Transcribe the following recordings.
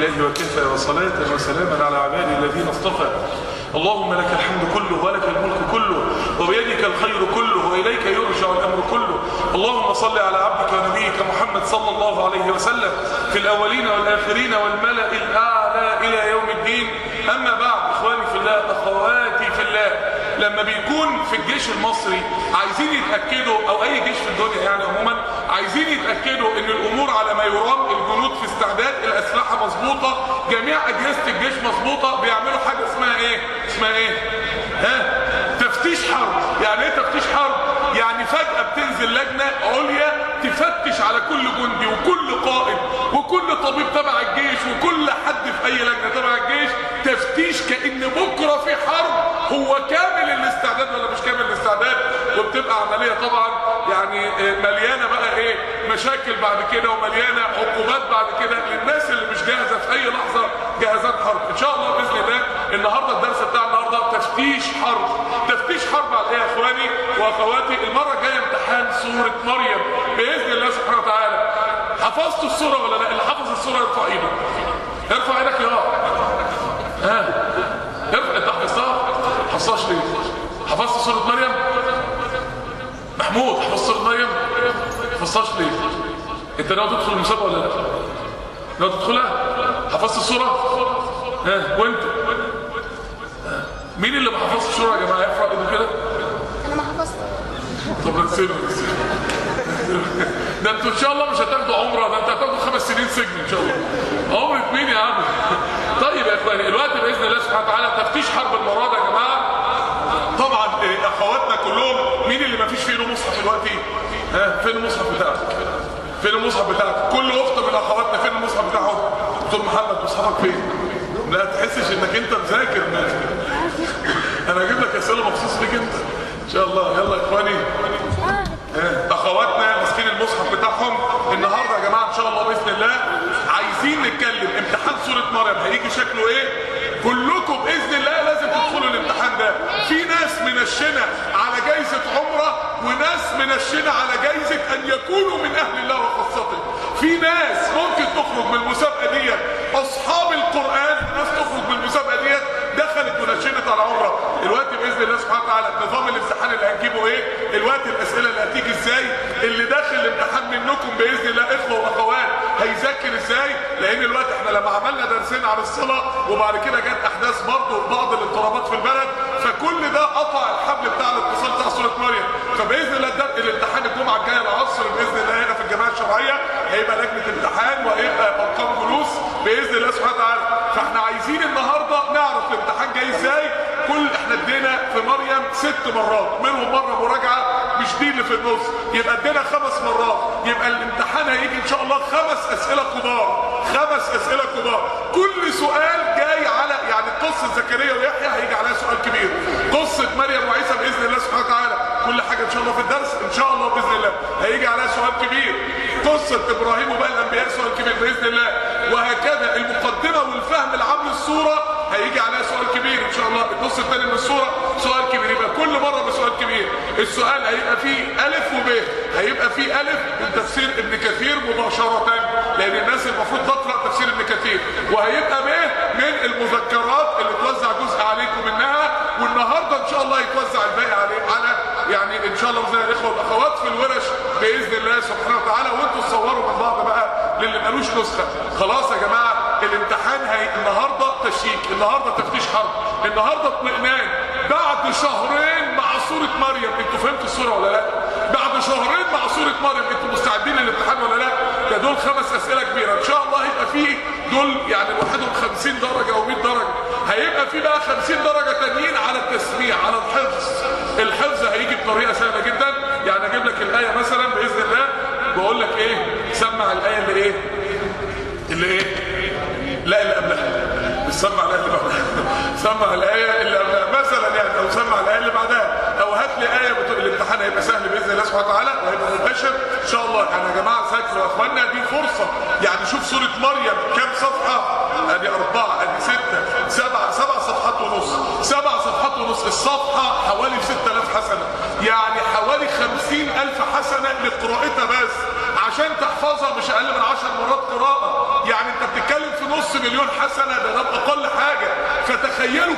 لله وكفى وصلاة وسلاما على عباده الذين اصطفى اللهم لك الحمد كله ولك الملك كله وبيدك الخير كله وإليك يرجع الأمر كله اللهم صل على عبدك ونبيك محمد صلى الله عليه وسلم في الأولين والآخرين والملأ الأعلى إلى يوم الدين أما بعد إخواني في الله أخواتي في الله لما بيكون في الجيش المصري عايزين يتأكدوا أو أي جيش في الدنيا يعني عموما عايزين يتأكدوا ان الامور على ما يرام الجنود في استعداد الاسلحة مظبوطة جميع اجهزة الجيش مظبوطة بيعملوا حاجة اسمها ايه اسمها ايه ها تفتيش حرب يعني ايه تفتيش حرب يعني فجأة بتنزل لجنة عليا تفتش على كل جندي وكل قائد وكل طبيب تبع الجيش وكل حد في اي لجنة تبع الجيش تفتيش كأن بكرة في حرب هو كامل الاستعداد ولا مش كامل الاستعداد وبتبقى عملية طبعا يعني مليانة بقى ايه مشاكل بعد كده ومليانة عقوبات بعد كده للناس اللي مش جاهزة في اي لحظة جاهزات حرب ان شاء الله باذن الله النهاردة الدرس بتاع النهاردة تفتيش حرب تفتيش حرب على ايه يا اخواني واخواتي المرة الجاية امتحان سورة مريم باذن الله سبحانه وتعالى حفظتوا السورة ولا لا اللي حفظ السورة يرفع ايده ارفع ايدك يا ها ارفع انت حفظتها حفظتهاش ليه حفظت سورة مريم محمود حفظت سورة مريم حفظتهاش ليه انت ناوي تدخل المسابقة ولا لا ناوي تدخلها حفظت السورة ها وانت ها. مين اللي ما حفظش السورة يا جماعة يرفع ايده كده انا ما حفظت طب نسيبه ده انتوا ان شاء الله مش هتاخدوا عمره ده انت هتاخدوا خمس سنين سجن ان شاء الله عمرة مين يا عم طيب يا اخواني الوقت باذن الله سبحانه وتعالى تفتيش حرب المراد يا جماعه طبعا إيه، اخواتنا كلهم مين اللي ما فيش فيه له مصحف دلوقتي ها فين المصحف بتاعك فين المصحف بتاعك كل اخت من اخواتنا فين المصحف بتاعهم دكتور محمد مصحفك فين لا تحسش انك انت مذاكر انا هجيب لك اسئله مخصوص ليك انت ان شاء الله يلا يا اخواني اخواتنا ماسكين المصحف بتاعهم النهارده يا جماعه ان شاء الله باذن الله عايزين نتكلم امتحان سوره مريم هيجي شكله ايه كلكم باذن الله لازم تدخلوا الامتحان ده في ناس منشنه على جايزه عمره وناس منشنه على جايزه ان يكونوا من اهل الله وخاصته في ناس ممكن تخرج من المسابقه ديت اصحاب القران ناس تخرج من المسابقه ديت دخلت منشنه على عمره الوقت باذن الله سبحانه وتعالى نظام الامتحان اللي هنجيبه ايه الوقت الاسئله اللي هتيجي ازاي اللي داخل الامتحان منكم باذن الله اخوه واخوات هيذاكر ازاي لان الوقت احنا لما عملنا درسين عن الصلاه وبعد كده جت احداث برضه بعض الاضطرابات في البلد فكل ده قطع الحبل بتاع الاتصال بتاع سوره مريم فباذن الله ده الامتحان الجمعه الجايه العصر باذن الله هنا في الجمعيه الشرعيه هيبقى لجنه امتحان وهيبقى ارقام جلوس باذن الله سبحانه وتعالى فاحنا عايزين النهارده نعرف الامتحان جاي ازاي كل احنا ادينا في مريم ست مرات منهم مره مراجعه مش دي اللي في النص يبقى ادينا خمس مرات يبقى الامتحان هيجي ان شاء الله خمس اسئله كبار خمس اسئله كبار كل سؤال جاي على يعني قصه زكريا ويحيى هيجي عليها سؤال كبير قصه مريم وعيسى باذن الله سبحانه وتعالى كل حاجه ان شاء الله في الدرس ان شاء الله باذن الله هيجي عليها سؤال كبير قصه ابراهيم وباقي الانبياء سؤال كبير باذن الله وهكذا المقدمه والفهم العام للصوره هيجي عليها سؤال كبير ان شاء الله النص الثاني من الصوره سؤال كبير يبقى كل مره بسؤال كبير السؤال هيبقى فيه الف وب هيبقى فيه الف من تفسير ابن كثير مباشره لان الناس المفروض تقرا تفسير ابن كثير وهيبقى ب من المذكرات اللي توزع جزء عليكم منها والنهارده ان شاء الله يتوزع الباقي عليه على يعني ان شاء الله باذن الاخوه والاخوات في الورش باذن الله سبحانه وتعالى وانتوا تصوروا من بعض بقى للي مالوش نسخه خلاص يا جماعه الامتحان هي النهارده تشييك النهارده تفتيش حرب النهارده اطمئنان بعد شهرين مع سوره مريم انتوا فهمتوا السوره ولا لا بعد شهرين مع سوره مريم انتوا مستعدين للامتحان ولا لا ده دول خمس اسئله كبيره ان شاء الله هيبقى فيه دول يعني لوحدهم 50 درجه او 100 درجه هيبقى في بقى 50 درجه تانيين على التسميع على الحفظ الحفظ هيجي بطريقه سهله جدا يعني اجيب لك الايه مثلا باذن الله بقول لك ايه سمع الايه اللي ايه اللي ايه لا اللي قبلها مش سمع الايه اللي بعدها سمع الايه اللي قبلها مثلا يعني او سمع الايه اللي بعدها او هات لي ايه بتقول الامتحان هيبقى سهل باذن الله سبحانه وتعالى وهيبقى مباشر ان شاء الله يعني يا جماعه ذاكروا يا اخوانا دي فرصه يعني شوف سوره مريم كام صفحه ادي اربعه ادي سته سبعه سبع صفحات ونص سبع صفحات ونص الصفحه حوالي 6000 حسنه يعني حوالي 50000 حسنه لقراءتها بس عشان تحفظها مش اقل من 10 مرات قراءه يعني انت بتتكلم في نص مليون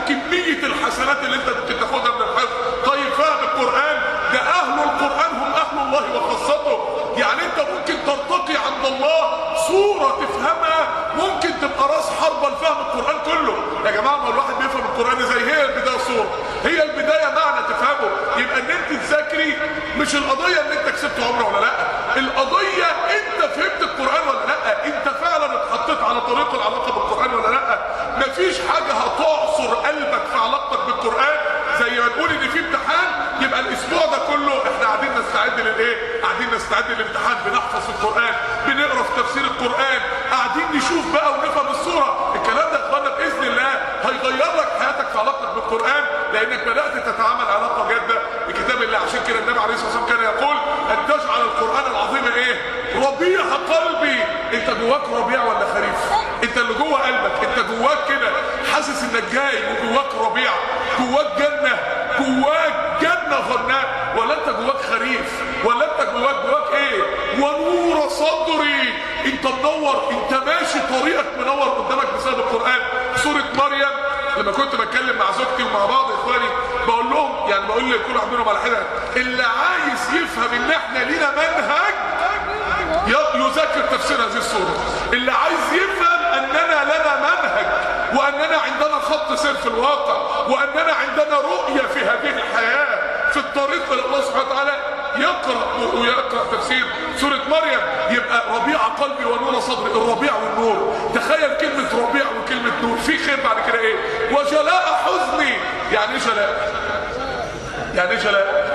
كميه الحسنات اللي انت ممكن تاخدها من الحفظ طيب فهم القران ده اهل القران هم اهل الله وخاصته يعني انت ممكن ترتقي عند الله صوره تفهمها ممكن تبقى راس حربه لفهم القران كله يا جماعه ما الواحد بيفهم القران زي هي البدايه صوره هي البدايه معنى تفهمه يبقى ان انت تذاكري مش القضيه ان انت كسبت عمره ولا لا القضيه انت فهمت القران ولا لا انت فعلا اتحطيت على طريق العلاقه بالقران ولا لا مفيش حاجه هتعصر قلبك في علاقتك بالقران زي ما نقول ان في امتحان يبقى الاسبوع ده كله احنا قاعدين نستعد للايه قاعدين نستعد للامتحان بنحفظ القران بنقرا في تفسير القران قاعدين نشوف بقى ونفهم الصوره الكلام ده يا اخوانا باذن الله هيغير لك حياتك في علاقتك بالقران لانك بدات تتعامل علاقه جاده بكتاب الله عشان كده النبي عليه الصلاه والسلام كان يقول ان تجعل القران العظيم ايه ربيع قلبي انت جواك ربيع ولا خريف انت اللي جوه قلبك انت جواك كده حاسس انك جاي وجواك ربيع جواك جنه جواك جنه غناء ولا انت جواك خريف ولا انت جواك جواك ايه ونور صدري انت منور انت ماشي طريقك منور قدامك بسبب القران سوره مريم لما كنت بتكلم مع زوجتي ومع بعض اخواني بقول لهم يعني بقول لكل واحد منهم على حده اللي عايز يفهم ان احنا لينا منهج يذاكر تفسير هذه السوره اللي عايز يفهم اننا لنا منهج واننا عندنا خط سير في الواقع واننا عندنا رؤيه في هذه الحياه في الطريق الى الله سبحانه وتعالى يقرا ويقرا تفسير سوره مريم يبقى ربيع قلبي ونور صدري الربيع والنور تخيل كلمه ربيع وكلمه نور في خير بعد كده ايه وجلاء حزني يعني ايه جلاء يعني ايه جلاء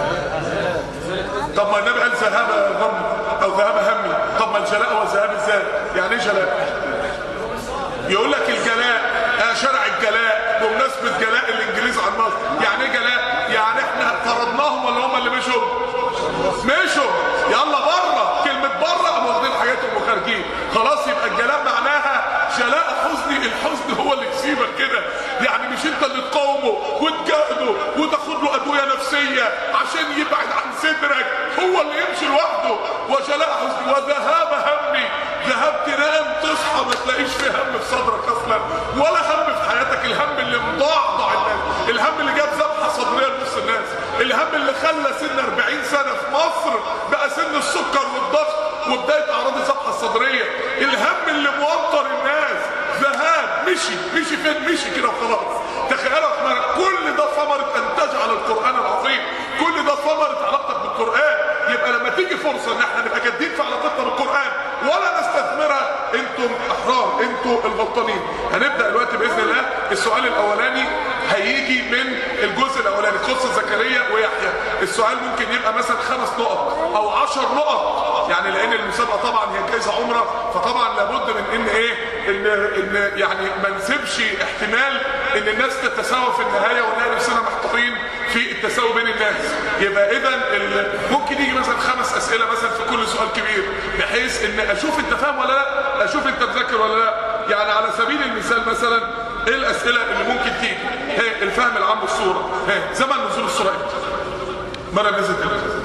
طب ما النبي قال ذهاب غم او ذهاب همي طب ما الجلاء هو الذهاب ازاي يعني ايه جلاء يقول لك الجلاء آه شرع الجلاء بمناسبه جلاء الانجليز عن مصر يعني ايه جلاء يعني احنا طردناهم ولا هم اللي مشوا مشوا يلا بره كلمه بره قاموا واخدين حاجاتهم وخارجين خلاص يبقى الجلاء معناها جلاء حزني الحزن هو اللي يسيبك كده يعني مش انت اللي تقاومه وتجاهده وتاخد له ادويه نفسيه عشان يبعد عن صدرك هو اللي يمشي لوحده وجلاء حزني وذهاب همي ذهبت تنام تصحى ما تلاقيش في هم في صدرك اصلا ولا هم في حياتك الهم اللي مضعضع الناس الهم اللي جاب ذبحه صدريه لنص الناس الهم اللي خلى سن 40 سنه في مصر بقى سن السكر والضغط وبدايه اعراض الذبحه الصدريه الهم اللي موتر الناس ذهاب مشي مشي فين مشي كده وخلاص تخيلوا كل ده ثمره ان تجعل القران العظيم كل ده ثمره علاقتك بالقران يبقى لما تيجي فرصه ان احنا نبقى جادين في علاقتنا بالقران ولا نستثمرها انتم احرار انتم الغلطانين هنبدا دلوقتي باذن الله السؤال الاولاني هيجي من الجزء الاولاني قصه زكريا ويحيى السؤال ممكن يبقى مثلا خمس نقط او عشر نقط يعني لان المسابقه طبعا هي جايزه عمره فطبعا لابد من ان ايه ان ان يعني ما نسيبش احتمال ان الناس تتساوى في النهايه ونلاقي نفسنا محتارين في التساوي بين الناس يبقى اذا ممكن يجي مثلا خمس اسئله مثلا في كل سؤال كبير بحيث ان اشوف انت فاهم ولا لا اشوف انت مذاكر ولا لا يعني على سبيل المثال مثلا ايه الاسئله اللي ممكن تيجي هي الفهم العام بالصوره هي زمن نزول السوره مره نزلت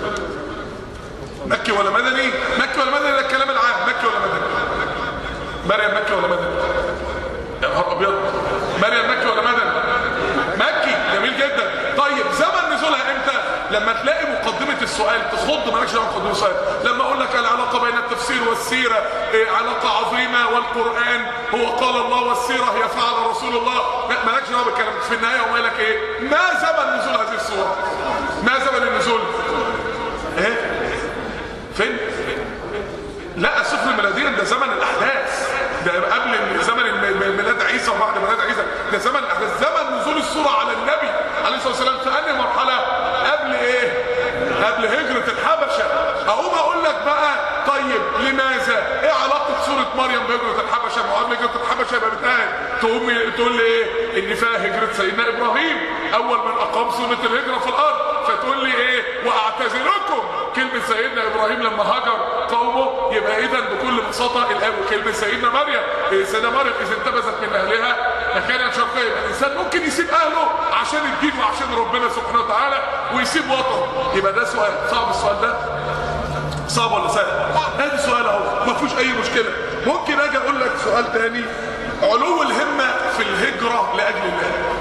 مكي ولا مدني مكي ولا مدني ده الكلام العام مكي ولا مدني مريم مكي ولا مدني يا نهار ابيض مريم مكي ولا مدني مكي جميل جدا طيب زمن نزولها امتى لما تلاقي مقدمة السؤال تخض مالكش دعوه مقدمة السؤال لما اقول لك العلاقة بين التفسير والسيرة إيه علاقة عظيمة والقرآن هو قال الله والسيرة هي فعل رسول الله مالكش دعوه بالكلام في النهاية هو لك ايه ما زمن نزول هذه السورة ما زمن النزول ايه فين لا السفن الميلادية ده زمن الاحداث ده قبل زمن ميلاد عيسى وبعد ميلاد عيسى ده زمن الاحداث زمن نزول السورة على النبي عليه الصلاة والسلام في انهي مرحلة قبل ايه قبل هجرة الحبشة اقوم اقول لك بقى طيب لماذا ايه علاقة سورة مريم بهجرة الحبشة ما قبل هجرة الحبشة يبقى بتقال تقوم تقول لي ايه ان فيها هجرة سيدنا ابراهيم اول من اقام سنة الهجرة في الارض فتقول لي ايه واعتذركم كلمة سيدنا ابراهيم لما هجر قومه يبقى اذا بكل بساطة الاب كلمة سيدنا مريم إيه سيدنا مريم اذا انتبذت من اهلها مكانا شرقيا يبقى الانسان ممكن يسيب اهله عشان الدين وعشان ربنا سبحانه وتعالى ويسيب وطنه يبقى ده سؤال صعب السؤال ده صعب ولا سهل ادي سؤال اهو ما فيهوش اي مشكله ممكن اجي اقول لك سؤال تاني علو الهمه في الهجره لاجل الله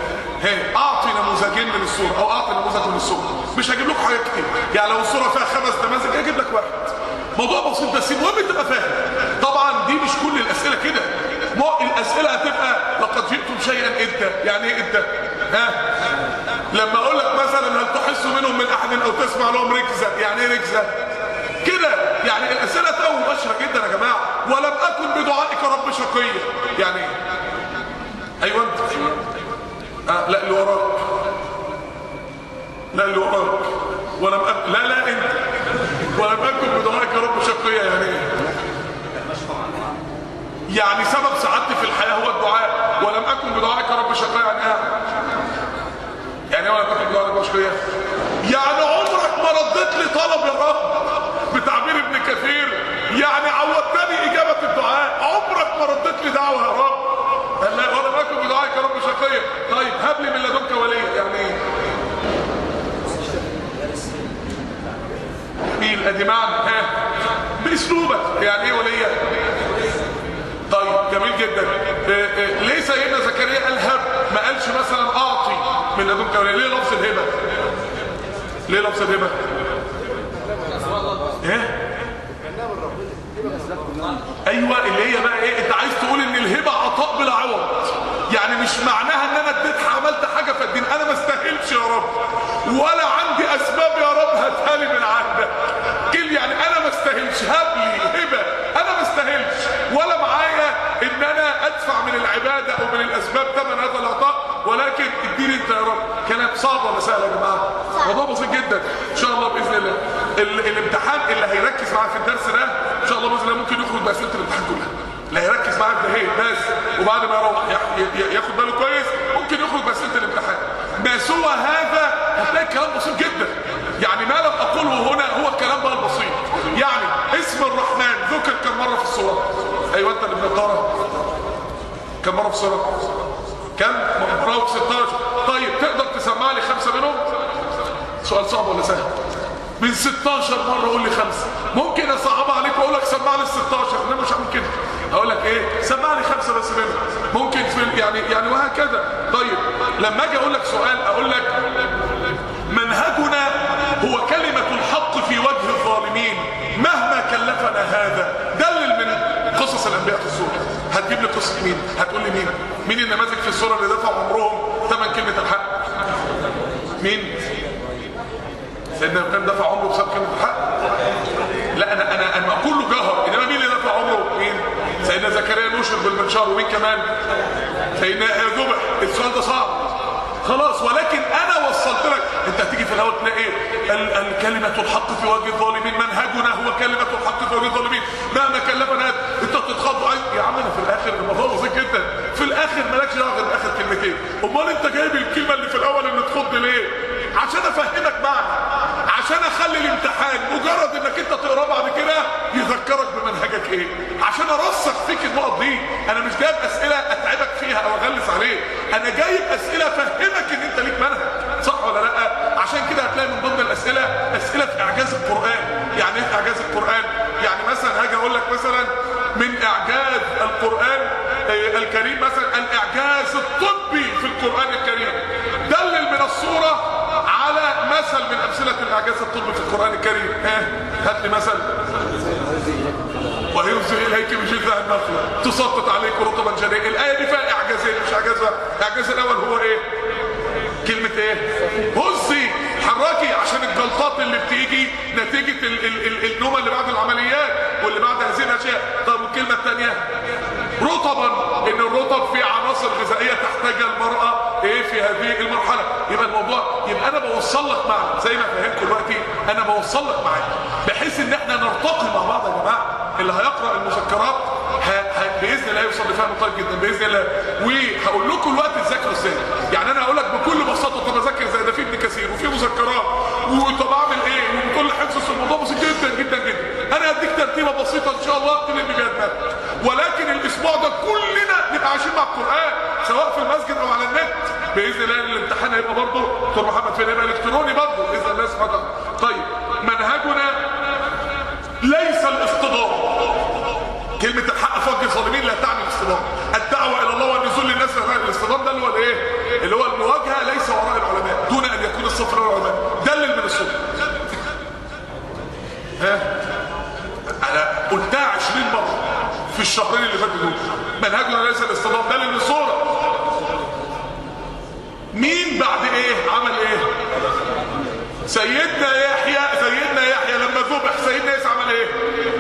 ها اعطي نموذجين من الصوره او اعطي نموذج من الصوره مش هجيب لكم حاجات كتير يعني لو الصوره فيها خمس نماذج هجيب لك واحد موضوع بسيط بس المهم تبقى فاهم طبعا دي مش كل الاسئله كده ما الاسئله هتبقى لقد جئتم شيئا ادى يعني ايه ادى ها لما اقول لك مثلا هل تحس منهم من احد او تسمع لهم ركزه يعني ايه ركزه كده يعني الاسئله تو مباشره جدا يا جماعه ولم اكن بدعائك رب شقيا يعني ايه ايوه انت آه لا اللي وراك لا اللي وراك ولم أكن لا لا انت ولم اكن بدعائك رب شقيا يعني ايه يعني سبب سعادتي في الحياه هو الدعاء ولم اكن بدعائك رب شقيا يعني ايه يعني ايه ولم اكن بدعائك رب شقيا يعني عمرك ما رديت لي طلب يا رب بتعبير ابن كثير يعني عودتني اجابه الدعاء عمرك ما رديت لي دعوه يا رب قال لا ولم اكن بدعائك رب شقيا طيب هب لي من لدنك وليا يعني ايه جميل ادي معنى ها باسلوبك يعني ايه وليا طيب جميل جدا إيه إيه ليه سيدنا زكريا قال هب ما قالش مثلا اعطي من لدنك وليا ليه لفظ الهبه ليه لفظ الهبه ايه ايوه اللي هي بقى ايه انت عايز تقول ان الهبه عطاء بلا عوض يعني مش معناها ان انا اديت عملت حاجه في الدين انا ما استاهلش يا رب ولا عندي اسباب يا رب هاتها لي من عندك كل يعني انا ما استاهلش هب لي هبه انا ما استاهلش ولا معايا ان انا ادفع من العباده او من الاسباب ثمن هذا العطاء ولكن اديني انت يا رب كلام صعب ولا سهل يا جماعه موضوع بسيط جدا ان شاء الله باذن الله ال الامتحان اللي هيركز معايا في الدرس ده ان شاء الله باذن الله ممكن يخرج باسئله الامتحان كلها اللي هيركز معايا في ده بس وبعد ما يروح ياخد باله كويس ممكن يخرج باسئله الامتحان ما سوى هذا هتلاقي كلام بسيط جدا يعني ما لم اقوله هنا هو الكلام بقى البسيط يعني اسم الرحمن ذكر كم مره في السوره ايوه انت اللي بنقرا كم مره في السوره كم مره في 16 طيب تقدر تسمع لي خمسه منهم سؤال صعب ولا سهل من 16 مره قول لي خمسه ممكن اصعب عليك واقول لك سمع لي ال 16 انا مش هعمل كده اقول لك ايه سمع لي خمسه بس منهم ممكن في يعني يعني وهكذا طيب لما اجي اقول لك سؤال اقول لك منهجنا هو كلمه الحق في وجه الظالمين مهما كلفنا هذا دلل من قصص الانبياء في السوره هتجيب لي قصه مين هتقول لي مين مين النماذج في السوره اللي دفعوا عمرهم ثمن كلمه الحق مين سيدنا ابراهيم دفع عمره بسبب كلمه الحق لا انا انا انا كله جهر انما مين اللي دفع عمره مين سيدنا زكريا نشر بالمنشار ومين كمان سيدنا ذبح السؤال ده صعب خلاص ولكن انا وصلت لك انت هتيجي في الاول تلاقي ال- الكلمه الحق في وجه الظالمين منهجنا هو كلمه الحق في وجه الظالمين مهما كلفنا هذا انت بتتخض عايز- يا عم انا في الاخر الموضوع بسيط جدا في الاخر مالكش دعوه غير اخر كلمتين امال انت جايب الكلمه اللي في الاول اللي تخض ليه عشان افهمك معنى عشان اخلي الامتحان مجرد انك انت تقراه بعد كده يذكرك بمنهجك ايه عشان ارسخ فيك النقط دي انا مش جايب اسئله اتعبك فيها او اغلس عليك انا جايب اسئله افهمك ان انت ليك منهج صح ولا لا عشان كده هتلاقي من ضمن الاسئله اسئله في اعجاز القران يعني ايه في اعجاز القران يعني مثلا هاجي اقول لك مثلا من اعجاز القران آه، الكريم مثلا الاعجاز الطبي في القران الكريم دلل من الصوره على مثل من امثله الاعجاز الطبي في القران الكريم ها هات لي مثل وينزل اليك بجذع النخله تسقط عليك رطبا جنيا الايه دي فيها اعجازين مش اعجاز واحد الاعجاز الاول هو ايه كلمه ايه هزي حركي عشان الجلطات اللي بتيجي نتيجه ال ال ال النومه اللي بعد العمليات واللي بعد هذه الاشياء طب والكلمه الثانيه رطبا ان الرطب فيه عناصر غذائيه تحتاجها المراه ايه في هذه المرحله يبقى الموضوع يبقى انا بوصل لك معنى زي ما فهمت دلوقتي انا بوصل لك معاك بحيث ان احنا نرتقي مع بعض يا جماعه اللي هيقرا المذكرات ه- ه- باذن الله يوصل لفهم طيب جدا باذن الله وهقول لكم الوقت تذاكروا ازاي يعني انا هقول لك بكل بساطه طب اذاكر زي ده في ابن كثير وفي مذكرات وطب اعمل ايه وبكل حفظ الموضوع بسيط جدا جدا جدا انا هديك ترتيبه بسيطه ان شاء الله تلم بيها دماغك ولكن الاسبوع ده كلنا نبقى عايشين مع القران سواء في المسجد او على النت باذن الله الامتحان هيبقى برضه دكتور محمد فين هيبقى الكتروني برضه باذن الله سبحانه وتعالى طيب منهجنا ليس الاصطدام كلمة الحق في وجه الظالمين لا تعني الاصطدام الدعوة إلى الله والنزول للناس لا تعني الاصطدام الاصطدام ده اللي هو الايه اللي هو المواجهه ليس وراء العلماء دون ان يكون الصف وراء العلماء دلل من الصبح ها انا قلتها 20 مره في الشهرين اللي فاتوا دول منهجنا ليس الاصطدام دلل من الصوره مين بعد ايه عمل ايه سيدنا يحيى سيدنا يحيى لما ذبح سيدنا يسعى عمل ايه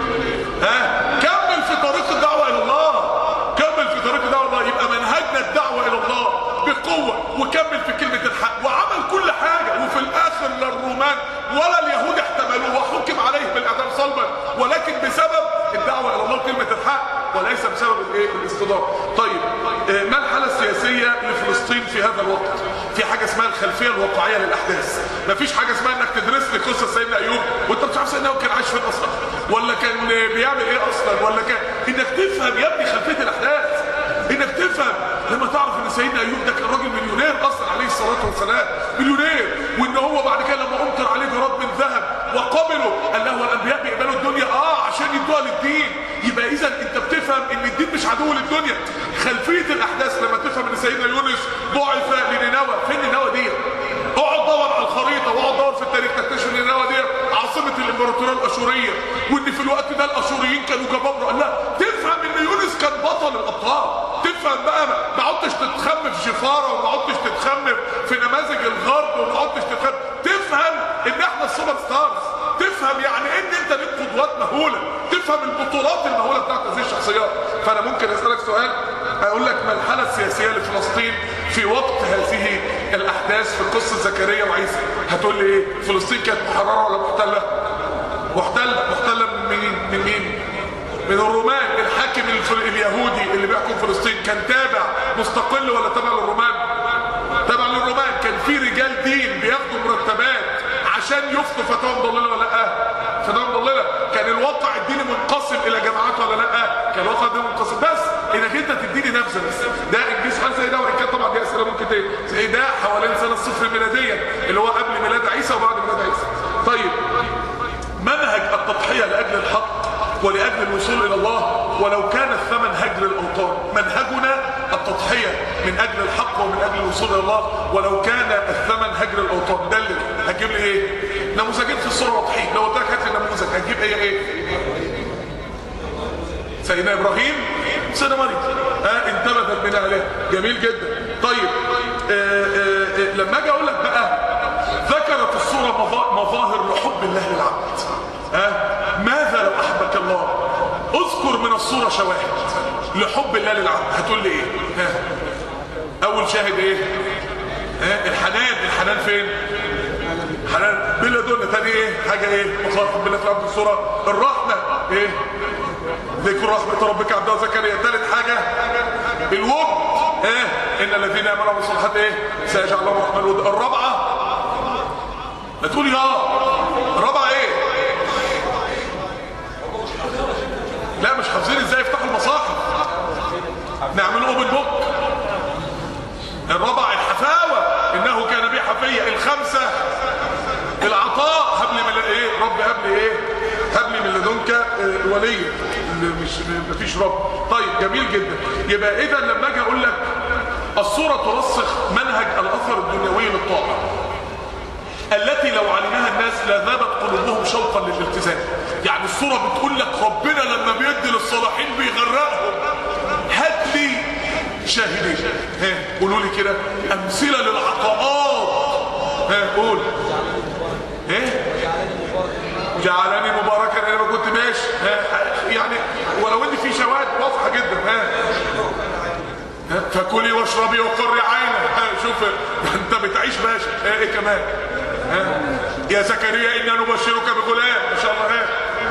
ها كمل في طريق الدعوه الى الله كمل في طريق الدعوه الى الله يبقى منهجنا الدعوه الى الله بقوه وكمل في كلمه الحق وعمل كل حاجه وفي الاخر لا الرومان ولا اليهود احتملوه وحكم عليه بالاعدام صلبا ولكن بسبب الدعوه الى الله كلمه الحق وليس بسبب الايه الاصطدام طيب آه، ما الحاله السياسيه لفلسطين في هذا الوقت في حاجه اسمها الخلفيه الواقعيه للاحداث مفيش حاجه اسمها انك تدرس لي قصه سيدنا ايوب وانت مش عارف سيدنا ايوب كان عايش فين اصلا ولا كان بيعمل ايه اصلا ولا كان انك تفهم يا ابني خلفيه الاحداث انك تفهم لما تعرف ان سيدنا ايوب ده كان راجل مليونير اصلا عليه الصلاه والسلام مليونير وان هو بعد كده لما امطر عليه جراد من ذهب وقبلوا قال له الانبياء بيقبلوا الدنيا اه عشان يدوها للدين يبقى اذا انت بتفهم ان الدين مش عدو للدنيا خلفيه الاحداث لما تفهم ان سيدنا يونس بعث لنينوى فين نينوى دي اقعد دور على الخريطه واقعد دور في التاريخ تكتشف ان نينوى دي عاصمه الامبراطوريه الاشوريه وان في الوقت ده الاشوريين كانوا جبابره قال لا تفهم ان يونس كان بطل الابطال تفهم بقى ما عدتش تتخم في شفاره وما عدتش تتخم في نماذج الغرب وما عدتش تتخم تفهم ان احنا السوبر ستارز تفهم يعني ان انت ليك قدوات مهوله تفهم البطولات المهوله بتاعت هذه الشخصيات فانا ممكن اسالك سؤال اقول لك ما الحاله السياسيه لفلسطين في وقت هذه الاحداث في قصه زكريا وعيسى هتقول لي ايه فلسطين كانت محرره ولا محتله محتله محتله من مين من مين من الرومان الحاكم الفل- اليهودي اللي بيحكم فلسطين كان تابع مستقل ولا تابع للرومان تابع للرومان كان في رجال دين بياخدوا مرتبات عشان يفتوا فتاوى مضلله ولا لا فتاوى مضلله كان الواقع الديني منقسم الى جماعات ولا لا كان الواقع الديني منقسم بس انك انت تديني نبذه بس ده انجاز حاجه زي ده وان كان طبعا دي اسئله ممكن ت- زي ده حوالين سنه الصفر الميلاديه اللي هو قبل ميلاد عيسى وبعد ميلاد عيسى طيب منهج التضحيه لاجل الحق ولاجل الوصول الى الله ولو كان الثمن هجر الاوطان منهجنا التضحيه من اجل الحق ومن اجل الوصول الى الله ولو كان الثمن هجر الاوطان دلل هتجيب لي ايه نموذجين في الصوره واضحين لو قلت لك هات لي نموذج هتجيب ايه ايه سيدنا ابراهيم سيدنا مريم ها انتبذت من اهلها جميل جدا طيب آه آه آه لما اجي اقول لك بقى ذكرت الصوره مظا- مظاهر لحب الله للعبد ها ماذا لو احبك الله اذكر من الصوره شواهد لحب الله للعبد هتقول لي ايه ها اول شاهد ايه ها الحنان الحنان فين حنان بلا دون تاني ايه حاجه ايه مظاهر حب الله في العبد الصوره الرحمه ايه ذكر رحمة ربك عبده زكريا ثالث حاجة الود ايه ان الذين امنوا وعملوا الصالحات ايه سيجعل لهم الرحمن الود الرابعة ما تقولي اه الرابعة ايه لا مش حافظين ازاي يفتحوا المصاحف نعمل اوبن بوك الرابعة الحفاوة انه كان بي حفية الخمسة العطاء هب لي من ايه رب هب لي ايه هب لي من لدنك آه، وليا اللي مش مفيش رب طيب جميل جدا يبقى اذا لما اجي اقول لك الصوره ترسخ منهج الاثر الدنيوي للطاعه التي لو علمها الناس لذابت قلوبهم شوقا للالتزام يعني الصوره بتقول لك ربنا لما بيدي للصالحين بيغرقهم هات لي شاهدين ها قولوا لي كده امثله للعطاءات ها قول ايه جعلني مباركا انا ما كنت ماشي ها يعني ولو ان في شواهد واضحه جدا ها ها، فكلي واشربي وقري عينك ها شوف انت بتعيش باشا ها ايه كمان ها يا زكريا انا نبشرك بغلام ما شاء الله ها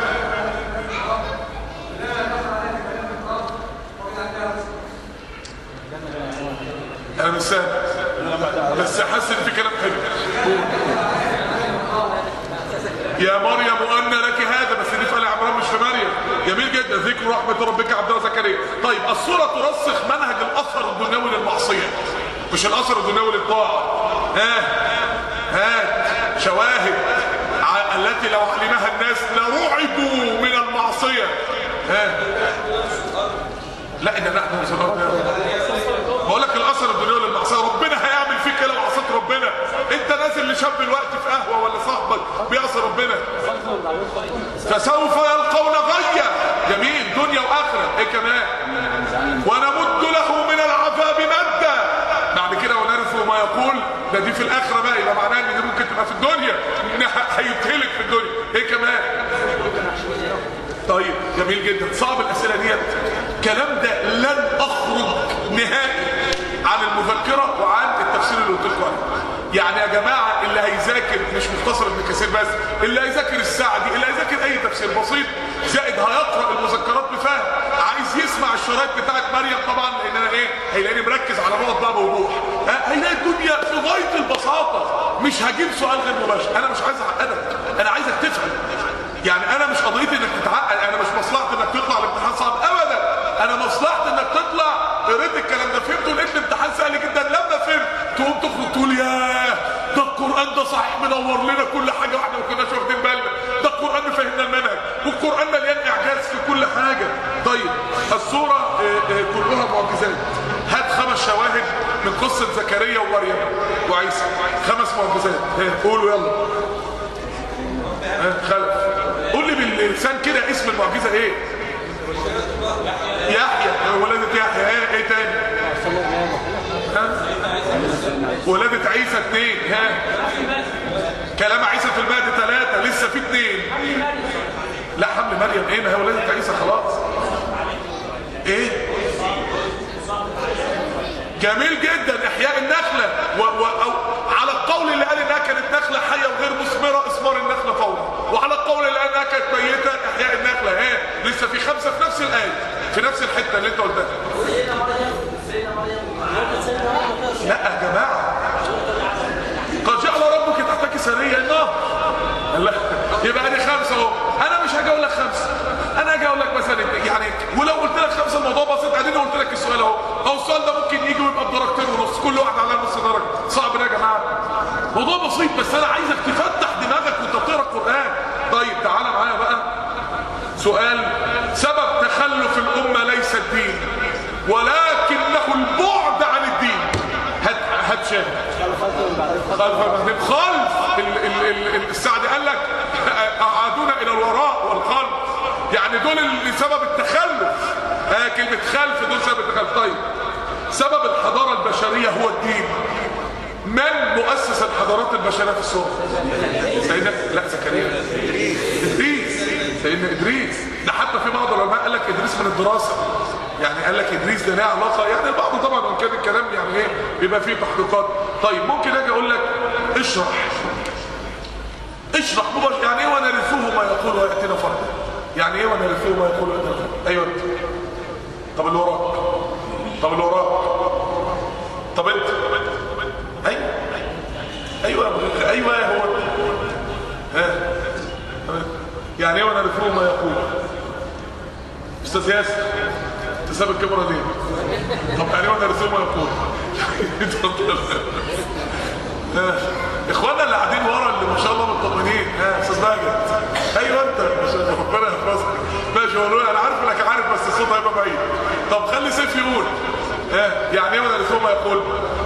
انا مش سامع بس حاسس ان في كلام حلو قول. يا مريم أن لك هذا بس دي في آل عمران مش في مريم جميل جدا ذكر رحمة ربك عبدها زكريا طيب الصورة ترسخ منهج الأثر الدنيوي للمعصية مش الأثر الدنيوي للطاعة ها هات شواهد ع- التي لو علمها الناس لرعبوا من المعصية ها لا إن نحن نسبب بقول لك الأثر الدنيوي فسوف يلقون غيا جميل دنيا واخره ايه كمان ونمد له من العذاب مدا بعد كده ونرثه ما يقول ده دي في الاخره بقى يبقى معناها ان دي ممكن تبقى في الدنيا انها هيتهلك في الدنيا ايه كمان طيب جميل جدا صعب الاسئله ديت الكلام ده لن اخرج نهائي عن المذكره وعن التفسير اللي قلت لكم عليه يعني يا جماعه اللي هيذاكر مش مختصر ابن كثير بس اللي هيذاكر السعدي اللي هيذاكر اي تفسير بسيط زائد هيقرا المذكرات بفهم عايز يسمع الشرايط بتاعت مريم طبعا لان انا ايه هيلاقيني مركز على نقط بقى بوضوح ها، هيلاقي الدنيا في غايه البساطه مش هجيب سؤال غير مباشر انا مش عايز اعقدك انا عايزك تفهم يعني انا مش قضيتي انك تتعقد انا مش مصلحتي انك تطلع الامتحان صعب ابدا انا مصلحتي انك تطلع قريت الكلام ده فهمته لقيت الامتحان سهل جدا لما فهمت تقوم تخرج تقول ياه ده القران ده صحيح منور لنا كل حاجه واحنا ما كناش واخدين بالنا ده القران فهمنا المنهج والقران مليان اعجاز في كل حاجه طيب الصوره آه، آه، كلها معجزات هات خمس شواهد من قصه زكريا ومريم وعيسى خمس معجزات ها، قولوا يلا ها، خلف قول لي باللسان كده اسم المعجزه ايه يحيى ولادة يحيى ايه ايه تاني ها؟ ولادة عيسى اتنين ها كلام عيسى في المهد ثلاثة لسه في اتنين لا حمل مريم ايه ما هي ولادة عيسى خلاص ايه جميل جدا احياء النخلة و و أو على القول اللي قال انها كانت نخلة حية وغير مثمرة اثمار النخلة فورا وعلى القول اللي قال انها كانت ميتة احياء النخلة ايه لسه في خمسة في نفس الآية في نفس الحتة اللي انت قلتها لا يا جماعة قد جعل ربك تحتك سرية النهر لا يبقى دي خمسة اهو انا مش هاجي اقول لك خمسة انا هاجي اقول لك مثلا يعني ولو قلت لك خمسة الموضوع بسيط اديني قلت لك السؤال اهو او السؤال ده ممكن يجي ويبقى بدرجتين ونص كل واحد على نص درجة صعب ده يا جماعة موضوع بسيط بس انا عايزك تفتح دماغك وانت بتقرا القرآن طيب تعالى معايا بقى سؤال سبب تخلف الأمة ليس الدين ولكنه البعد عن الدين هات هات شاهد خلف المهدي خلف ال- ال- ال- السعدي قال لك أعادونا إلى الوراء والخلف يعني دول اللي سبب التخلف آه كلمة خلف دول سبب التخلف طيب سبب الحضارة البشرية هو الدين من مؤسس الحضارات البشرية في الصور سيدنا لا زكريا ادريس سيدنا ادريس ده حتى في بعض العلماء قال لك ادريس من الدراسه يعني قال لك ادريس ده ليه علاقه يعني البعض طبعا وان كان الكلام يعني ايه بيبقى فيه تحقيقات طيب ممكن اجي اقول لك اشرح اشرح مباشر يعني ايه ونرثوه ما يقول وياتينا فردا يعني ايه ونرثوه ما يقول وياتينا فردا ايوه انت طب اللي وراك طب اللي وراك طب انت ايوه ايوه ايوه هو ها يعني ايه وانا رفوه ما يقول استاذ ياسر انت ساب الكاميرا ليه طب يعني ايه وانا رفوه ما يقول اتفضل. ها. اخوانا اللي قاعدين ورا اللي ما شاء الله مطمنين ها استاذ ماجد ايوه انت ما شاء الله ربنا يحفظك ماشي والله انا عارف انك عارف بس الصوت هيبقى بعيد طب خلي سيف يقول ها يعني ايه وانا رفوه ما يقول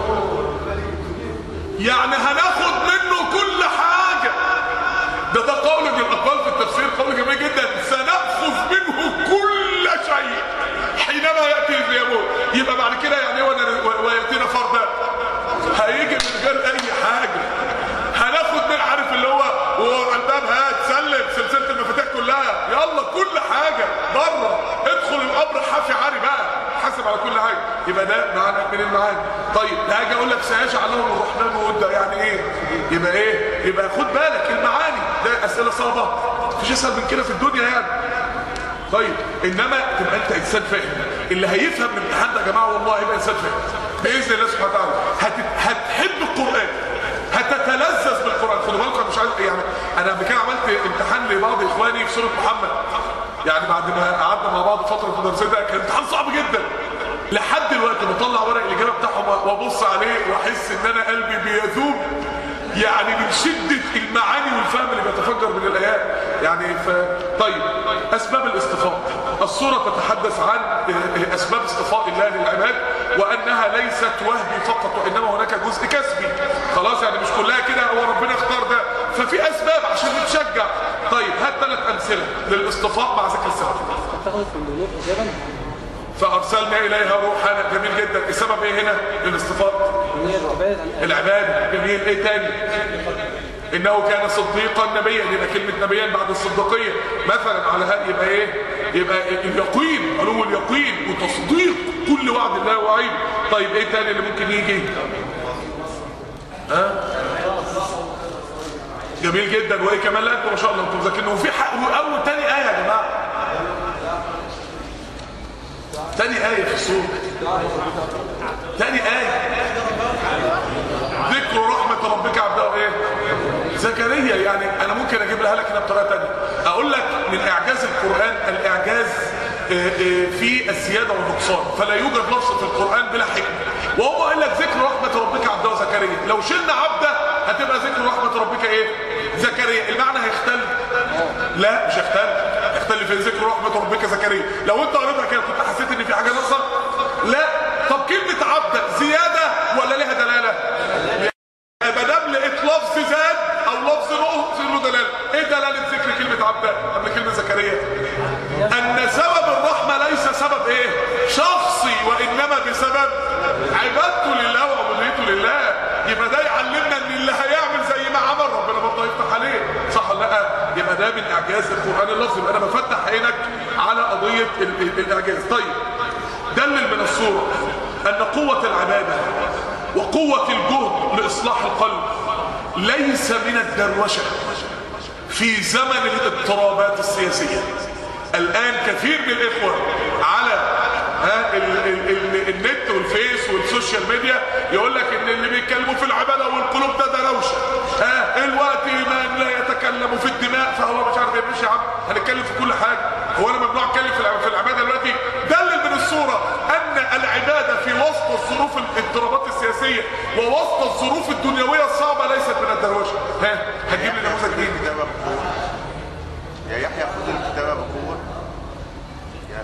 يعني هناخد منه كل حاجة ده ده قول من الأقوال في التفسير قول جميل جدا سنأخذ منه كل شيء حينما يأتي اليموت يبقى بعد كده يعني ايه ون- و- ويأتينا فردا هيجي من غير أي حاجة هناخد من عارف اللي هو وهو على الباب هات سلم سلسلة المفاتيح كلها يلا كل حاجة بره ادخل القبر حافي عاري بقى حاسب على كل حاجه يبقى ده معنى من المعاني طيب لا هاجي اقول لك سيجعل لهم الرحمن وده يعني ايه يبقى ايه يبقى خد بالك المعاني ده اسئله صعبه مفيش اسهل من كده في الدنيا يعني طيب انما تبقى انت انسان فاهم اللي هيفهم من الامتحان ده يا جماعه والله يبقى انسان فاهم باذن الله سبحانه وتعالى هت... هتحب القران هتتلذذ بالقران خدوا بالكم أنا مش عايز يعني انا قبل كده عملت امتحان لبعض اخواني في سوره محمد يعني بعد ما قعدنا مع بعض فتره في المدرسه ده كان امتحان صعب جدا لحد دلوقتي بطلع ورق الاجابه بتاعهم وابص عليه واحس ان انا قلبي بيذوب يعني من شدة المعاني والفهم اللي بيتفجر من الآيات يعني ف... طيب أسباب الاصطفاء الصورة تتحدث عن أسباب اصطفاء الله للعباد وأنها ليست وهبي فقط وإنما هناك جزء كسبي خلاص يعني مش كلها كده هو ربنا اختار ده ففي أسباب عشان نتشجع طيب هات ثلاث أمثلة للاصطفاء مع ذكر السبب اتخذت من الملوك حجابا فأرسلنا إليها روحنا جميل جدا السبب إيه هنا للاصطفاء ان هي العباده عن العباد جميل ايه تاني انه كان صديقا نبيا يبقى كلمه نبيا بعد الصديقيه مثلا على هذا يبقى ايه يبقى اليقين علو اليقين وتصديق كل وعد الله وعيد طيب ايه تاني اللي ممكن يجي ها جميل جدا وايه كمان لا انتوا ما شاء الله انتوا مذاكرين وفي حق واول تاني ايه يا جماعه تاني ايه في السوره تاني ايه ذكر رحمة ربك عبده ايه زكريا يعني انا ممكن اجيب لها لك هنا بطريقة تانية اقول لك من اعجاز القرآن الاعجاز آه، آه، في الزيادة والنقصان فلا يوجد لفظ في القرآن بلا حكمة وهو قال لك ذكر رحمة ربك عبده زكريا لو شلنا عبده هتبقى ذكر رحمة ربك ايه زكريا المعنى هيختلف لا مش هيختلف هيختلف في ذكر رحمة ربك زكريا لو انت قريتها كده كنت حسيت ان في حاجة ناقصة لا طب كلمة عبده زيادة ولا لها دلالة ما دام لقيت لفظ زاد او لفظ نقص له دلاله ايه دلاله ذكر كلمه عبده قبل كلمه زكريا ان سبب الرحمه ليس سبب ايه شخصي وانما بسبب عبادته لله وعبوديته لله يبقى ده يعلمنا ان اللي هيعمل زي ما عمل ربنا برضه يفتح عليه صح ولا لا يبقى ده من اعجاز القران اللفظي يبقى انا بفتح عينك على قضيه ال- ال- الاعجاز طيب دلل من الصوره ان قوه العباده وقوة الجهد لإصلاح القلب ليس من الدروشة في زمن الاضطرابات السياسية الآن كثير من الإخوة على ها ال ال ال النت والفيس والسوشيال ميديا يقول لك ان اللي بيتكلموا في العبادة والقلوب ده دروشة ها الوقت من لا يتكلم في الدماء فهو مش عارف ايه مش يا عم هنتكلم في كل حاجة هو انا ممنوع اتكلم في الع- في العبادة دلوقتي دلل من الصورة ان العبادة في وسط الظروف الاضطرابات السياسية ووسط الظروف الدنيوية الصعبة ليست من الدروشة ها هتجيب لي نموذج جديد الكتابة بقوة يا يحيى خد الكتابة بقوة يا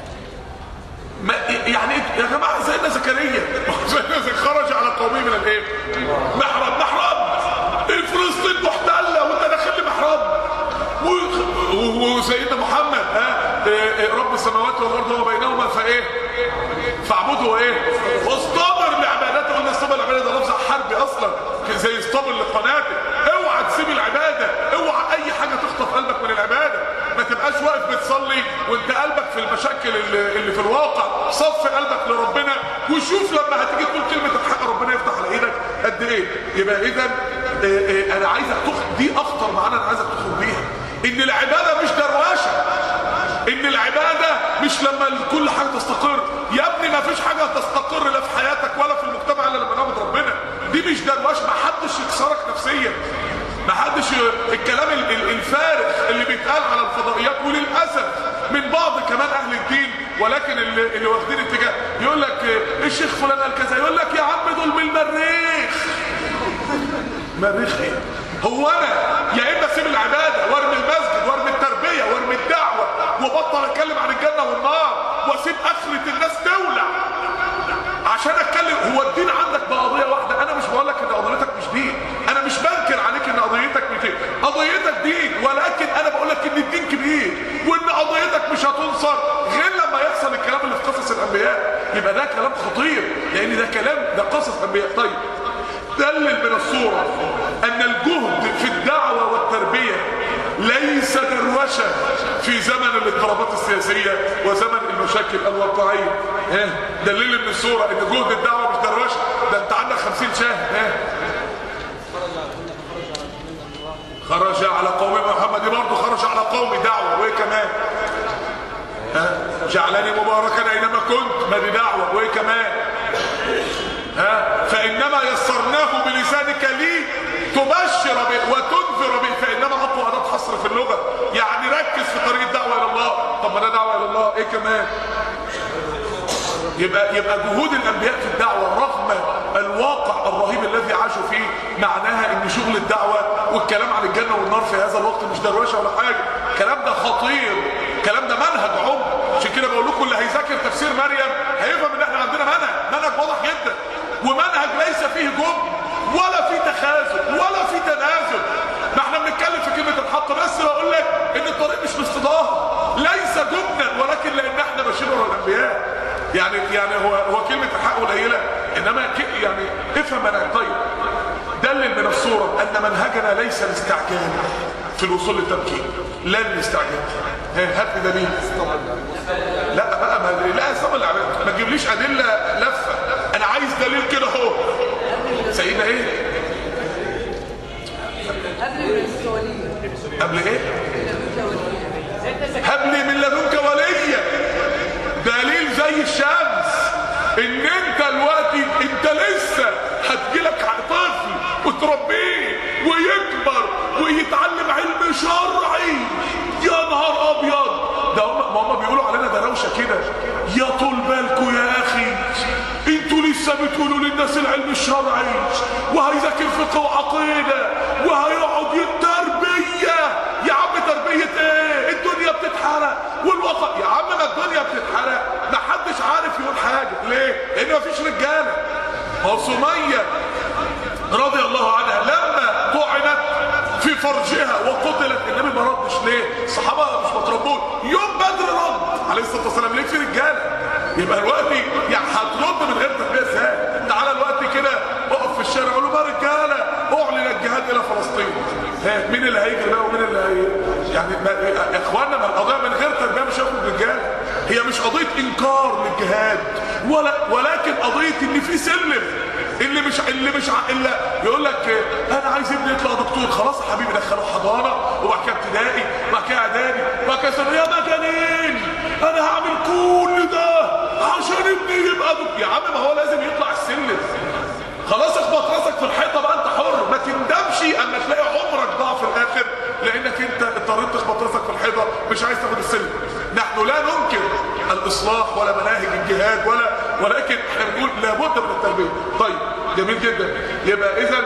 ما يعني إيه؟ يا جماعه سيدنا زكريا سيدنا زكريا خرج على قومه من الايه محراب محراب فلسطين محتله وانت داخل لي محراب و- و- وسيدنا محمد ها إيه، إيه، رب السماوات والارض وما بينهما فايه فاعبده ايه واصطبر لعبادته قلنا اصطبر لعبادته ده لفظ حربي اصلا زي اصطبر لقناتك اوعى تسيب العباده اوعى اي حاجه تخطف قلبك من العباده ما تبقاش واقف بتصلي وانت قلبك في المشاكل اللي, اللي في الواقع صف قلبك لربنا وشوف لما هتيجي تقول كلمه الحق ربنا يفتح على ايدك قد ايه يبقى اذا انا عايزك تخرج دي اخطر معانا انا عايزك تخرج بيها ان العباده مش دروشه ان العبادة مش لما كل حاجة تستقر يا ابني ما فيش حاجة تستقر لا في حياتك ولا في المجتمع الا لما نعبد ربنا دي مش دروش ما حدش يكسرك نفسيا ما حدش ي- الكلام ال- ال- الفارغ اللي بيتقال على الفضائيات وللاسف من بعض كمان اهل الدين ولكن اللي, اللي واخدين اتجاه يقول لك آه، الشيخ فلان قال كذا يقول لك يا عم دول من المريخ مريخ ايه هو انا يا اما اسيب العباده وارمي المسجد وارمي التربيه وارمي الدعوه وبطل اتكلم عن الجنه والنار واسيب اخره الناس تولع عشان اتكلم هو الدين عندك بقضيه واحده انا مش بقول لك ان قضيتك مش دين انا مش بنكر عليك ان قضيتك مش دين قضيتك دين ولكن انا بقول لك ان الدين كبير وان قضيتك مش هتنصر غير لما يحصل الكلام اللي في قصص الانبياء يبقى ده كلام خطير لان ده كلام ده قصص انبياء طيب دلل من الصورة أن الجهد في الدعوة والتربية ليس دروشة في زمن الاضطرابات السياسية وزمن المشاكل الواقعية ها دليل من الصورة أن جهد الدعوة مش دروشة ده أنت عندك خمسين شاهد ها خرج على قوم محمد دي برضه خرج على قوم دعوة وإيه كمان ها جعلني مباركا أينما كنت ما دي دعوة وإيه كمان ها فإنما يسرناه بلسانك لي تبشر به وتنذر به فإنما أقوى أداة حصر في اللغة يعني ركز في طريق الدعوة إلى الله طب ما ده دعوة إلى الله إيه كمان يبقى يبقى جهود الانبياء في الدعوه رغم الواقع الرهيب الذي عاشوا عاشوا فيه معناها ان شغل الدعوه والكلام عن الجنه والنار في هذا الوقت مش دروشه ولا حاجه الكلام ده خطير الكلام ده منهج عمر عشان كده بقول لكم اللي هيذاكر تفسير مريم هيفهم ان احنا عندنا منهج منهج واضح جدا ومنهج ليس فيه جبن ولا فيه تخاذل ولا فيه تنازل ما احنا بنتكلم في كلمه الحق بس بقول لك ان الطريق مش باصطدام ليس جبنا ولكن لان احنا ماشيين ورا الانبياء يعني يعني هو هو كلمه الحق قليله انما ك- يعني افهم منهج طيب دلل من الصوره ان منهجنا ليس الاستعجال في الوصول للتمكين لا الاستعجال ها، هات لي دليل لا بقى ما لا سبب ما تجيبليش ادله لفه انا عايز دليل كده اهو سيدنا ايه قبل ايه هب لي من لدنك وليا دليل زي الشمس ان انت دلوقتي انت لسه هتجيلك طفل وتربيه ويكبر ويتعلم علم شرعي يا نهار ابيض ده هم ما هم بيقولوا علينا ده روشه كده يا طول بالكوا يا اخي انتوا لسه بتقولوا للناس العلم الشرعي وهيذاكر فقه وعقيده وهيقعد التربيه يا عم تربيه ايه الدنيا بتتحرق والوطن يا عم ما الدنيا بتتحرق ما حدش عارف يقول حاجه ليه لان مفيش رجاله هو سميه رضي الله عنها لما طعنت في فرجها وقتلت النبي ما ردش ليه الصحابه مش متربون يوم بدر رد عليه الصلاه والسلام ليه في رجاله يبقى دلوقتي يعني هترد من غير تربيه ازاي تعالى دلوقتي كده اقف في الشارع قول له بقى رجاله اعلن الجهاد الى فلسطين ها مين اللي هيجري بقى ومين اللي هي يعني ما يا اخوانا ما القضيه من غير تربيه مش هياخد رجاله هي مش قضيه انكار للجهاد ولا ولكن قضيه ان في سلم اللي مش اللي مش ع- الا يقول لك انا عايز ابني يطلع دكتور خلاص يا حبيبي دخله حضانه وبعد كده ابتدائي وبعد كده اعدادي وبعد كده ثانويه مجانين انا هعمل كل ده عشان ابني يبقى دكتور يا عم ما هو لازم يطلع السلم خلاص اخبط راسك في الحيطه بقى انت حر ما تندمش اما تلاقي عمرك ضاع في الاخر لانك انت اضطريت تخبط راسك في الحيطه مش عايز تاخد السلم نحن لا ننكر الاصلاح ولا مناهج الجهاد ولا ولكن احنا بنقول لابد من التربيه طيب جميل جدا يبقى اذا